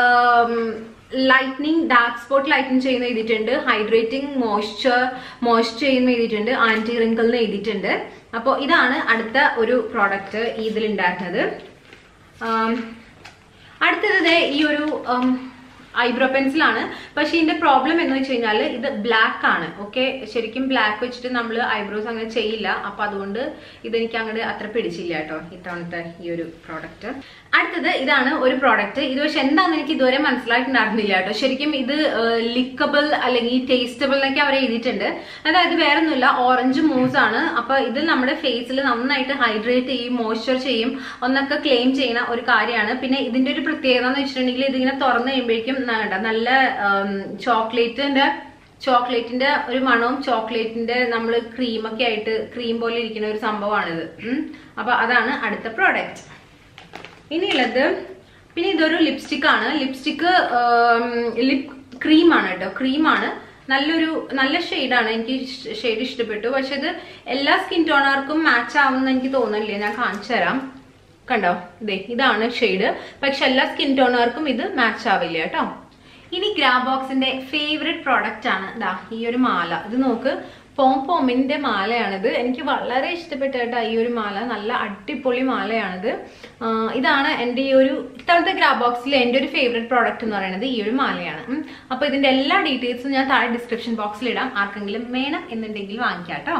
ലൈറ്റ്നിങ് ഡാർക്ക് സ്പോട്ട് ലൈറ്റിംഗ് ചെയ്യുന്ന എഴുതിയിട്ടുണ്ട് ഹൈഡ്രേറ്റിംഗ് മോയ്സ്ചർ മോയ്സ്ചർ ചെയ്യുന്ന എഴുതിയിട്ടുണ്ട് ആന്റി റിങ്കിൾ എന്ന് എഴുതിയിട്ടുണ്ട് അപ്പോൾ ഇതാണ് അടുത്ത ഒരു പ്രോഡക്റ്റ് ഇതിലുണ്ടായിരുന്നത് ആം, അടുത്തത് ദേ ഈ ഒരു ഐബ്രോ പെൻസിലാണ് പക്ഷെ ഇതിന്റെ പ്രോബ്ലം എന്ന് വെച്ച് കഴിഞ്ഞാൽ ഇത് ബ്ലാക്ക് ആണ് ഓക്കെ ശരിക്കും ബ്ലാക്ക് വെച്ചിട്ട് നമ്മൾ ഐബ്രോസ് അങ്ങനെ ചെയ്യില്ല അപ്പൊ അതുകൊണ്ട് ഇതെനിക്ക് അങ്ങോട്ട് അത്ര പിടിച്ചില്ല കേട്ടോ ഇത്തവണത്തെ ഈ ഒരു പ്രോഡക്റ്റ് അടുത്തത് ഇതാണ് ഒരു പ്രോഡക്റ്റ് ഇത് പക്ഷെ എന്താണെന്ന് എനിക്ക് ഇതുവരെ മനസ്സിലായിട്ടുണ്ടായിരുന്നില്ല കേട്ടോ ശരിക്കും ഇത് ലിക്കബിൾ അല്ലെങ്കിൽ ടേസ്റ്റബിൾ എന്നൊക്കെ അവർ എഴുതിയിട്ടുണ്ട് അതായത് വേറെ ഒന്നുമില്ല ഓറഞ്ച് മൂസ് ആണ് അപ്പൊ ഇത് നമ്മുടെ ഫേസിൽ നന്നായിട്ട് ഹൈഡ്രേറ്റ് ചെയ്യും മോയ്സ്ചർ ചെയ്യും ഒന്നൊക്കെ ക്ലെയിം ചെയ്യുന്ന ഒരു കാര്യമാണ് പിന്നെ ഇതിന്റെ ഒരു പ്രത്യേകത എന്ന് വെച്ചിട്ടുണ്ടെങ്കിൽ ഇതിങ്ങനെ തുറന്നു കഴിയുമ്പോഴേക്കും ന- കണ്ടോ, നല്ല ചോക്ലേറ്റിന്റെ ചോക്ലേറ്റിന്റെ ഒരു മണവും ചോക്ലേറ്റിന്റെ നമ്മൾ ക്രീമൊക്കെ ആയിട്ട് ക്രീം പോലെ ഇരിക്കുന്ന ഒരു സംഭവമാണിത് ഉം. അപ്പൊ അതാണ് അടുത്ത പ്രോഡക്റ്റ് ഇനിയുള്ളത് പിന്നെ ഇതൊരു ലിപ്സ്റ്റിക് ആണ് ലിപ്സ്റ്റിക്ക് ലിപ് ക്രീമാണ് കേട്ടോ ക്രീമാണ് നല്ലൊരു നല്ല ഷെയ്ഡാണ് എനിക്ക് ഷെയ്ഡ് ഇഷ്ടപ്പെട്ടു പക്ഷെ ഇത് എല്ലാ സ്കിൻ ടോണർക്കും മാച്ച് ആവുമെന്ന് എനിക്ക് തോന്നുന്നില്ല ഞാൻ കാണിച്ചു തരാം കണ്ടോ ഇതേ ഇതാണ് ഷെയ്ഡ് പക്ഷെ എല്ലാ സ്കിൻ ടോണർക്കും ഇത് മാച്ച് ആവില്ല കേട്ടോ ഇനി ഗ്രാബോക്സിന്റെ ഫേവറേറ്റ് പ്രോഡക്റ്റ് ആണ് ദാ ഈ ഒരു മാല ഇത് നോക്ക് പോം പോമിന്റെ മാലയാണിത് എനിക്ക് വളരെ ഇഷ്ടപ്പെട്ട കേട്ടോ ഈ ഒരു മാല നല്ല അടിപൊളി മാലയാണിത് ആ, ഇതാണ് എൻ്റെ ഈ ഒരു ഇത്തവണത്തെ ഗ്രാബോക്സിൽ എൻ്റെ ഒരു ഫേവറേറ്റ് പ്രോഡക്റ്റ് എന്ന് പറയുന്നത് ഈ ഒരു മാലയാണ് ഉം. അപ്പൊ ഇതിന്റെ എല്ലാ ഡീറ്റെയിൽസും ഞാൻ താഴെ ഡിസ്ക്രിപ്ഷൻ ബോക്സിൽ ഇടാം ആർക്കെങ്കിലും വേണം എന്നുണ്ടെങ്കിൽ വാങ്ങിക്കാം കേട്ടോ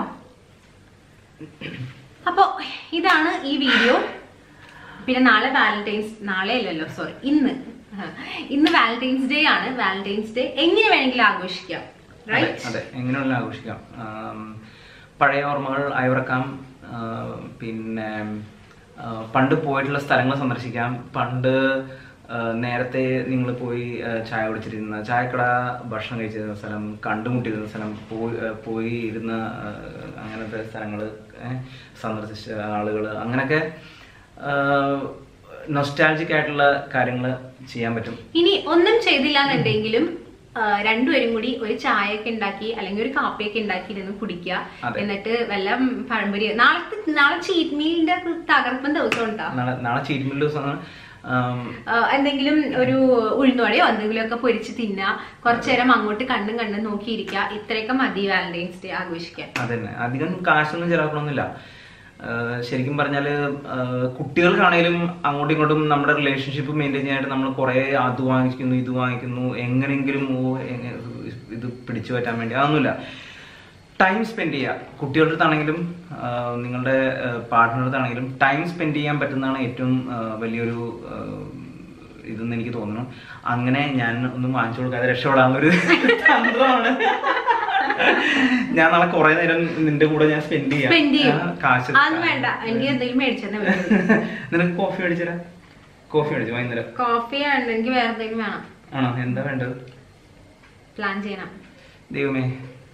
അപ്പോൾ ഇതാണ് ഈ വീഡിയോ പിന്നെ നാളെ വാലന്റൈൻസ് നാളെ അല്ലല്ലോ സോറി ഇന്ന് ആ, ഇന്ന് വാലന്റൈൻസ് ഡേ ആണ് വാലന്റൈൻസ് ഡേ എങ്ങനെ വേണമെങ്കിലും ആഘോഷിക്കാം അതെ റൈറ്റ് അതെ എങ്ങനെയുള്ള ആഘോഷിക്കാം ആം, പഴയ ഓർമ്മകൾ അയവിറക്കാം ആ, പിന്നെ ആ, പണ്ട് പോയിട്ടുള്ള സ്ഥലങ്ങൾ സന്ദർശിക്കാം പണ്ട് ആ, നേരത്തെ നിങ്ങൾ പോയി ആ, ചായ കുടിച്ചിരുന്ന ചായക്കട ഭക്ഷണം കഴിച്ചിരുന്ന സ്ഥലം കണ്ടുമുട്ടിയിരുന്ന സ്ഥലം പോയി ആ, പോയി ഇരുന്ന ആ, അങ്ങനത്തെ സ്ഥലങ്ങൾ സന്ദർശിച്ച ആളുകൾ അങ്ങനെയൊക്കെ നൊസ്റ്റാൾജിക് ആയിട്ടുള്ള കാര്യങ്ങൾ ചെയ്യാൻ പറ്റും ഇനി ഒന്നും ചെയ്തില്ല എന്നുണ്ടെങ്കിലും ആ, രണ്ടുപേരും കൂടി ഒരു ചായയൊക്കെ ഉണ്ടാക്കി അല്ലെങ്കിൽ ഒരു കാപ്പിയൊക്കെ ഉണ്ടാക്കി ഇരുന്ന് കുടിക്കുക അതെ. എന്നിട്ട് വല്ല പഴംപൊരി നാളത്തെ നാളെ ചീറ്റ് മീലിന്റെ തകർപ്പൻ ദിവസം ഉണ്ടാ നാളെ നാളെ ചീറ്റ് മിൽ ദിവസമാണ് ആം, എന്തെങ്കിലും ഒരു ഉഴുന്നുവടയോ എന്തെങ്കിലുമൊക്കെ പൊരിച്ച് തിന്നുക കുറച്ചു നേരം അങ്ങോട്ട് കണ്ണും കണ്ണും നോക്കിയിരിക്കുക ഇത്രയൊക്കെ മതി വാലന്റൈൻസ് ഡേ ആഘോഷിക്കാൻ അതന്നെ അധികം കാശൊന്നും ചെലവാക്കണമെന്നില്ല ആഹ് ശരിക്കും പറഞ്ഞാൽ കുട്ടികൾക്കാണേലും അങ്ങോട്ടും ഇങ്ങോട്ടും നമ്മുടെ റിലേഷൻഷിപ്പ് മെയിൻറ്റെയിൻ ചെയ്യാനായിട്ട് നമ്മൾ കുറേ അത് വാങ്ങിക്കുന്നു ഇത് വാങ്ങിക്കുന്നു എങ്ങനെയെങ്കിലും ഓ, എങ്ങ- ഇത് പിടിച്ചു പറ്റാൻ വേണ്ടി അതൊന്നുമില്ല ടൈം സ്പെൻഡ് ചെയ്യുക കുട്ടികളുടെ അടുത്താണെങ്കിലും ആഹ് നിങ്ങളുടെ പാർട്ട്ണറുടെ അടുത്താണെങ്കിലും ടൈം സ്പെൻഡ് ചെയ്യാൻ പറ്റുന്നതാണ് ഏറ്റവും ആഹ് വലിയൊരു ആഹ് ഇതെന്ന് എനിക്ക് തോന്നുന്നു അങ്ങനെ ഞാൻ ഒന്നും വാങ്ങിച്ചു കൊടുക്കാതെ രക്ഷപ്പെടാനുള്ളൊരു തന്ത്രമാണ് ഞാൻ നാളെ കുറെ നേരം നിന്റെ കൂടെ ഞാൻ സ്പെൻഡ് ചെയ്യാം സ്പെൻഡ് ചെയ്യും ആ, കാശ് അതൊന്നും വേണ്ട എനിക്ക് എന്തെങ്കിലും മേടിച്ചെന്നെ പറ്റും നിനക്ക് കോഫി മേടിച്ചരാ കോഫി മേടിച്ചു വൈകുന്നേരം കോഫി വേണ്ട എനിക്ക് വേറെ എന്തെങ്കിലും വേണം ആണോ എന്താ വേണ്ടത് പ്ലാൻ ചെയ്യണം ദൈവമേ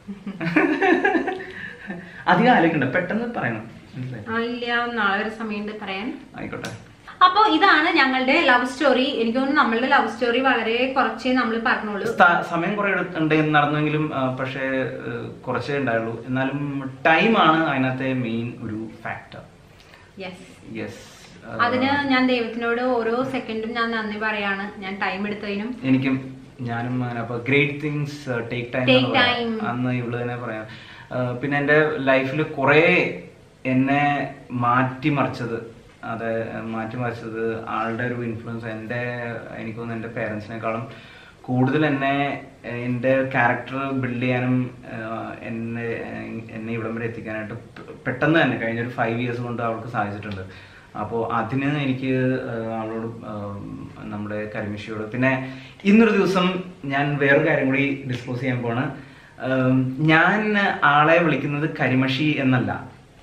അധികം ആലോചിക്കണ്ട പെട്ടെന്ന് പറയണം മനസ്സിലായി ആ ഇല്ല നാളെ ഒരു സമയമുണ്ട് പറയാൻ ആയിക്കോട്ടെ അപ്പൊ ഇതാണ് ഞങ്ങളുടെ ലവ് സ്റ്റോറി എനിക്ക് തോന്നുന്നു നമ്മളുടെ ലവ് സ്റ്റോറി വളരെ കുറച്ചേ നമ്മൾ പറഞ്ഞോളൂ സ്ഥ- സമയം കുറെ ഉണ്ട് നടന്നെങ്കിലും ആ, പക്ഷേ ഏ, കുറച്ചേ ഉണ്ടായുള്ളൂ എന്നാലും ടൈമാണ് അതിനകത്തെ മെയിൻ ഒരു ഫാക്ടർ യെസ് യെസ് അതിന് ഞാൻ ദൈവത്തിനോട് ഓരോ സെക്കൻഡും ഞാൻ നന്ദി പറയാണ് ഞാൻ ടൈം എടുത്തതിനും എനിക്കും ഞാനും അങ്ങനെ അപ്പൊ great things take time Take time. അന്ന് ഇവള് തന്നെ പറയാം ആ, പിന്നെ എൻ്റെ ലൈഫിൽ കുറേ എന്നെ മാറ്റിമറിച്ചത് അതെ മാറ്റിമറിച്ചത് ആളുടെ ഒരു ഇൻഫ്ലുവൻസ് എൻ്റെ എനിക്ക് തോന്നുന്നു എൻ്റെ പേരൻസിനേക്കാളും കൂടുതൽ എന്നെ എൻ്റെ ക്യാരക്ടർ ബിൽഡ് ചെയ്യാനും ആ, എന്നെ എന്നെ ഇവിടം വരെ എത്തിക്കാനായിട്ട് പെ- പെട്ടെന്ന് തന്നെ കഴിഞ്ഞ ഒരു ഫൈവ് ഇയേഴ്സ് കൊണ്ട് അവൾക്ക് സാധിച്ചിട്ടുണ്ട് അപ്പോൾ അതിന് എനിക്ക് ആ, അവളോട് ആ, നമ്മുടെ കരിമിഷിയോട് പിന്നെ ഇന്നൊരു ദിവസം ഞാൻ വേറൊരു കാര്യം കൂടി ഡിസ്ക്ലോസ് ചെയ്യാൻ പോണ് ആം, ഞാൻ ആളെ വിളിക്കുന്നത് കരിമഷി എന്നല്ല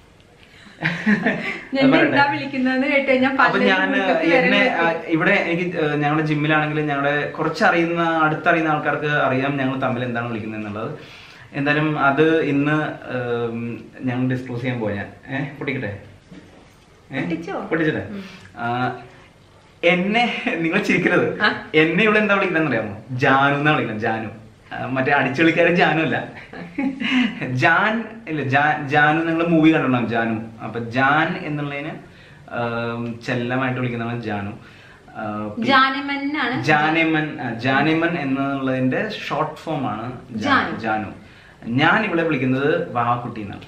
ഞാൻ പറയട്ടെ? എന്താ വിളിക്കുന്നതെന്ന് കേട്ട് കഴിഞ്ഞാൽ അപ്പൊ പലരും ഞാൻ മുഖത്ത് വരെ എന്നെ ആ, നോക്കി. ഇവിടെ എനിക്ക് ഏഹ്, ഞങ്ങളുടെ ജിമ്മിലാണെങ്കിലും ഞങ്ങളുടെ കുറച്ചറിയുന്ന അടുത്തറിയുന്ന ആൾക്കാർക്ക് അറിയാം ഞങ്ങൾ തമ്മിൽ എന്താണ് വിളിക്കുന്നത് എന്നുള്ളത് എന്തായാലും അത് ഇന്ന് ഏം, ഞങ്ങൾ ഡിസ്ക്ലോസ് ചെയ്യാൻ പോയ ഞാൻ ഏഹ് പൊട്ടിക്കട്ടെ ഏഹ്? പൊട്ടിച്ചോ? പൊട്ടിച്ചട്ടെ ആ, എന്നെ നിങ്ങൾ ചിരിക്കരുത് ആ? എന്നെ ഇവിടെ എന്താ വിളിക്കുന്നത് അറിയാമോ ജാനു എന്നാ വിളിക്കുന്നത് ജാനു ആ, മറ്റേ അടിച്ചുകളിക്കാരൻ ജാനു അല്ല ജാൻ ഇല്ല ജാ- ജാനു നിങ്ങൾ മൂവി കണ്ടിട്ടുണ്ടാവും ജാനു അപ്പൊ ജാൻ എന്നുള്ളതിന് ആം, ചെല്ലമായിട്ട് വിളിക്കുന്നതാണ് ജാനു ആ, പി- ജാനമന്നാണ് ജാനെമൻ ആ, ജാനെമൻ എന്നുള്ളതിന്റെ ഷോർട്ട് ഫോം ആണ് ജാ- ജാനു. ജാനു ഞാൻ ഇവിടെ വിളിക്കുന്നത് വാവക്കുട്ടി എന്നാണ്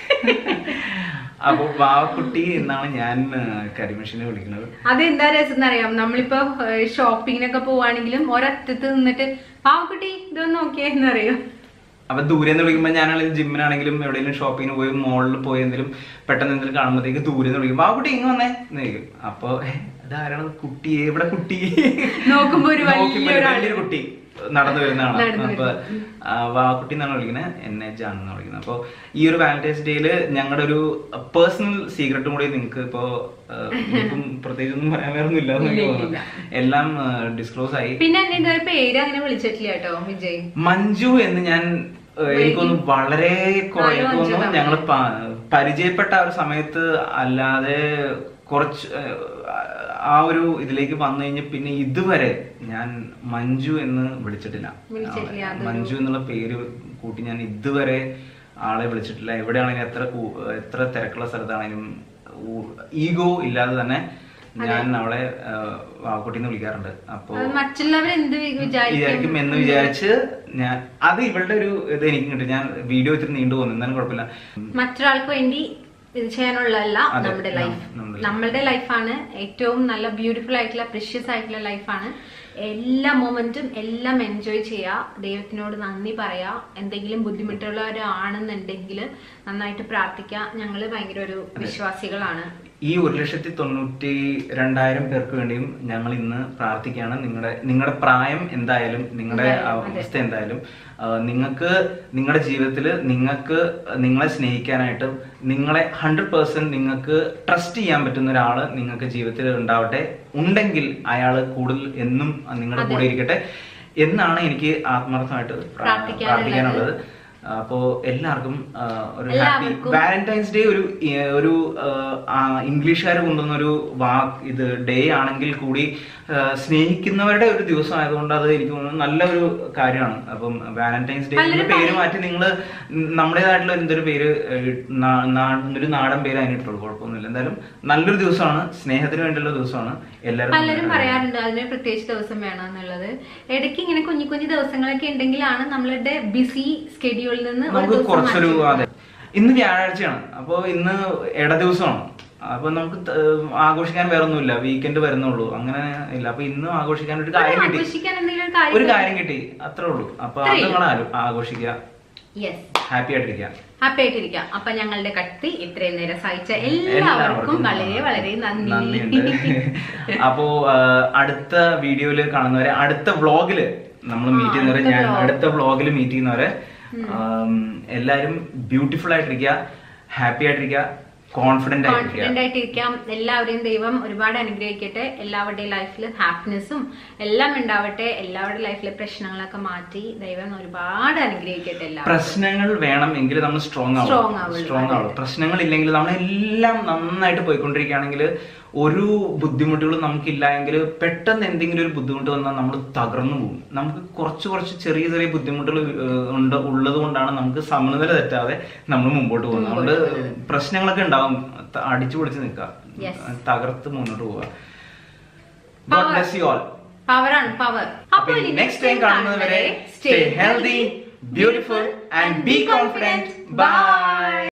അപ്പൊ വാവക്കുട്ടി എന്നാണ് ഞാൻ കരിമഷിനെ വിളിക്കുന്നത് അതെന്താ രസം എന്നറിയാം നമ്മളിപ്പോ ഷോപ്പിങ്ങിനൊക്കെ പോവാണെങ്കിലും ഒരറ്റത്ത് നിന്നിട്ട് പാവക്കുട്ടി ഇതൊന്ന് നോക്കിയേ എന്നറിയോ അപ്പൊ ദൂരെ നിന്ന് വിളിക്കുമ്പോൾ ഞാനാണെങ്കിലും ജിമ്മിനാണെങ്കിലും എവിടെയെങ്കിലും ഷോപ്പിങ്ങിന് പോയി മോളിൽ പോയി എന്തെങ്കിലും പെട്ടെന്ന് എന്തെങ്കിലും കാണുമ്പോഴത്തേക്ക് ദൂരെ നിന്ന് വിളിക്കും വാവക്കുട്ടി ഇങ്ങ് വന്നേ എന്ന് ചോദിക്കും അപ്പൊ ഇതാരാണ് കുട്ടി എവിടെ കുട്ടി നോക്കുമ്പോ ഒരു നോക്കുമ്പോ ഒരു വലിയൊരാള്. വലിയൊരു കുട്ടി നടന്നു വരുന്നതാണ് നടന്നു അപ്പൊ ആ, വാവക്കുട്ടി എന്നാണ് വിളിക്കുന്നത് എന്നെ ജാൻ എന്നാണ് വിളിക്കുന്നത് അപ്പൊ ഈ ഒരു വാലന്റൈൻസ് ഡേയില് ഞങ്ങളുടെ ഒരു പേഴ്സണൽ സീക്രട്ടും കൂടി നിങ്ങൾക്ക് ഇപ്പോ ആ, ഇനിയിപ്പം പ്രത്യേകിച്ച് ഒന്നും പറയാൻ വേറെ ഒന്നുമില്ല എന്ന് എനിക്ക് ഇല്ല, തോന്നുന്നു എല്ലാം ഡിസ്ക്ലോസ് ആയി പിന്നെ എന്നെ ഇതുവരെ പേര് അങ്ങനെ വിളിച്ചിട്ടില്ല കേട്ടോ വിജയ് മഞ്ജു എന്ന് ഞാൻ ഏഹ്, എനിക്കൊന്ന് വളരെ കുറെ നാല് മഞ്ജു തോന്നുന്നു തമ്മിൽ. ഞങ്ങൾ പരിചയപ്പെട്ട ആ ഒരു സമയത്ത് അല്ലാതെ കുറച്ച് ഏഹ്, ആ ഒരു ഇതിലേക്ക് വന്നു കഴിഞ്ഞ് പിന്നെ ഇതുവരെ ഞാൻ മഞ്ജു എന്ന് വിളിച്ചിട്ടില്ല വിളിച്ചിട്ടില്ല, ആ, അതൊരു- മഞ്ജു എന്നുള്ള പേര് കൂട്ടി ഞാൻ ഇതുവരെ ആളെ വിളിച്ചിട്ടില്ല എവിടെയാണെങ്കിലും എത്ര കൂ- എത്ര തിരക്കുള്ള സ്ഥലത്താണെങ്കിലും ഈഗോ ഇല്ലാതെ തന്നെ ഞാൻ അവളെ വാക്കുട്ടി എന്ന് വിളിക്കാറുണ്ട് അപ്പോ അത് മറ്റുള്ളവർ എന്ത് വിചാരിക്കും എന്ന് വിചാരിച്ച് ഞാൻ അത് ഇവളുടെ ഒരു ഇത് എനിക്ക് കിട്ടും ഞാൻ വീഡിയോ ഇത്തിരി നീണ്ടു പോകുന്നു എന്നാലും കുഴപ്പമില്ല മറ്റൊരാൾക്ക് വേണ്ടി ഇത് ചെയ്യാനുള്ളതല്ല അതെ, നമ്മുടെ നം- ലൈഫ് നമ്മുടെ നമ്മളുടെ ലൈഫാണ് ഏറ്റവും നല്ല ബ്യൂട്ടിഫുൾ ആയിട്ടുള്ള പ്രഷ്യസ് ആയിട്ടുള്ള ലൈഫാണ് എല്ലാ മൊമെന്റും എല്ലാം എൻജോയ് ചെയ്യുക ദൈവത്തിനോട് നന്ദി പറയാ എന്തെങ്കിലും ബുദ്ധിമുട്ടുള്ളവരാണെന്നുണ്ടെങ്കിൽ നന്നായിട്ട് പ്രാർത്ഥിക്കുക ഞങ്ങൾ ഭയങ്കര ഒരു വിശ്വാസികളാണ് ഈ ഒരു ലക്ഷത്തി തൊണ്ണൂറ്റി രണ്ടായിരം പേർക്ക് വേണ്ടിയും ഞങ്ങൾ ഇന്ന് പ്രാർത്ഥിക്കുകയാണ് നിങ്ങളുടെ നിങ്ങളുടെ പ്രായം എന്തായാലും നിങ്ങളുടെ അവസ്ഥ എന്തായാലും ആ, നിങ്ങൾക്ക് നിങ്ങളുടെ ജീവിതത്തിൽ നിങ്ങൾക്ക് നിങ്ങളെ സ്നേഹിക്കാനായിട്ട് നിങ്ങളെ ഹൺഡ്രഡ് പേഴ്സെന്റ് നിങ്ങൾക്ക് ട്രസ്റ്റ് ചെയ്യാൻ പറ്റുന്ന ഒരാൾ നിങ്ങൾക്ക് ജീവിതത്തിൽ ഉണ്ടാവട്ടെ ഉണ്ടെങ്കിൽ അയാൾ കൂടുതൽ എന്നും നിങ്ങളുടെ കൂടെ ഇരിക്കട്ടെ എന്നാണ് എനിക്ക് ആത്മാർത്ഥമായിട്ട് പ്രാ- പ്രാർത്ഥിക്കാനുള്ളത്. പ്രാർത്ഥിക്കാനുള്ളത് അപ്പോ എല്ലാവർക്കും ആ, ഒരു ഹാപ്പി എല്ലാവർക്കും വാലന്റൈൻസ് ഡേ ഒരു ഏ, ഒരു ഇംഗ്ലീഷുകാർ കൊണ്ടുവന്ന ഒരു വാക്ക് ഇത് ഡേ ആണെങ്കിൽ കൂടി ആ, സ്നേഹിക്കുന്നവരുടെ ഒരു ദിവസം ആയതുകൊണ്ട് അത് എനിക്ക് തോന്നുന്നു നല്ലൊരു കാര്യമാണ് അപ്പം വാലന്റൈൻസ് ഡേ പലരും പേര് മാറ്റി നിങ്ങൾ നമ്മുടേതായിട്ടുള്ള എന്തൊരു പേര് ഏ, നാ- നാ- ഒരു നാടൻ പേര് അതിനിട്ടുള്ളൂ കുഴപ്പമൊന്നുമില്ല എന്തായാലും നല്ലൊരു ദിവസമാണ് സ്നേഹത്തിന് വേണ്ടിയുള്ള ദിവസമാണ് പലരും എല്ലാവരും പറയാറുണ്ട് അതിന് പ്രത്യേകിച്ച് ദിവസം വേണം എന്നുള്ളത് ഇടയ്ക്ക് ഇങ്ങനെ കുഞ്ഞു കുഞ്ഞു ദിവസങ്ങളൊക്കെ ഉണ്ടെങ്കിലാണ് നമ്മളുടെ ബിസി സ്കെഡ്യൂളിൽ നിന്ന് ഒരു നമുക്ക് ദിവസം കുറച്ചൊരു മാറ്റി അതെ ഇന്ന് വ്യാഴാഴ്ചയാണ് അപ്പൊ ഇന്ന് ഇട ദിവസമാണ് അപ്പൊ നമുക്ക് ത- ആഘോഷിക്കാൻ വേറെ ഒന്നുമില്ല വീക്കെൻഡ് വരുന്നുള്ളൂ അങ്ങനെ ഇല്ല അപ്പൊ ഇന്ന് ആഘോഷിക്കാൻ ഒരു കാര്യം കിട്ടി ആഘോഷിക്കാൻ എന്തെങ്കിലും ഒരു കാര്യം ഒരു കാര്യം കിട്ടി അത്രേ ഉള്ളൂ അപ്പൊ അത് അത്രേ നിങ്ങൾ ആരും ആഘോഷിക്കുക യെസ് ഹാപ്പി ആയിട്ടിരിക്കുക ഹാപ്പി ആയിട്ടിരിക്കാം അപ്പൊ ഞങ്ങളുടെ കത്തി ഇത്രയും നേരം സഹിച്ച എല്ലാവർക്കും വളരെ വളരെ നന്ദി നന്ദിയുണ്ട് അപ്പോ ആ, അടുത്ത വീഡിയോയില് കാണുന്നവരെ അടുത്ത വ്ളോഗില് നമ്മൾ മീറ്റ് ചെയ്യുന്നവരെ അടുത്ത ഞാൻ vlog. അടുത്ത വ്ളോഗിൽ മീറ്റ് ചെയ്യുന്നവരെ ആം, എല്ലാരും ബ്യൂട്ടിഫുൾ ആയിട്ടിരിക്കുക ഹാപ്പി ആയിട്ടിരിക്കുക കോൺഫിഡന്റ് ആയിട്ടിരിക്കുക കോൺഫിഡന്റ് ആയിട്ടിരിക്കാം എല്ലാവരെയും ദൈവം ഒരുപാട് അനുഗ്രഹിക്കട്ടെ എല്ലാവരുടെയും ലൈഫിൽ ഹാപ്പിനെസ്സും എല്ലാം ഉണ്ടാവട്ടെ എല്ലാവരുടെ ലൈഫിലെ പ്രശ്നങ്ങളൊക്കെ മാറ്റി ദൈവം ഒരുപാട് അനുഗ്രഹിക്കട്ടെ എല്ലാവരും പ്രശ്നങ്ങൾ വേണം എങ്കിൽ നമ്മൾ സ്ട്രോങ് Strong ആവും ആവുള്ളൂ. സ്ട്രോങ് ആവുള്ളൂ പ്രശ്നങ്ങൾ ഇല്ലെങ്കിൽ നമ്മളെല്ലാം നന്നായിട്ട് പോയിക്കൊണ്ടിരിക്കുകയാണെങ്കിൽ ഒരു ബുദ്ധിമുട്ടുകളും നമുക്കില്ല എങ്കിൽ പെട്ടെന്ന് എന്തെങ്കിലും ഒരു ബുദ്ധിമുട്ട് വന്നാൽ നമ്മൾ തകർന്നു പോകും നമുക്ക് കുറച്ച് കുറച്ച് ചെറിയ ചെറിയ ബുദ്ധിമുട്ടുകൾ ഏഹ്, ഉണ്ട് ഉള്ളത് കൊണ്ടാണ് നമുക്ക് സമനില തെറ്റാതെ നമ്മൾ മുമ്പോട്ട് പോകുന്നത് അതുകൊണ്ട് പ്രശ്നങ്ങളൊക്കെ ഉണ്ടാവും ത- അടിച്ചു പൊളിച്ച് നിൽക്കുക Yes. തകർത്ത് മുന്നോട്ട് പോവുക Power. God bless you all പവറാണ് പവർ അപ്പൊ നെക്സ്റ്റ് ടൈം കാണുന്നതുവരെ stay healthy beautiful and be confident by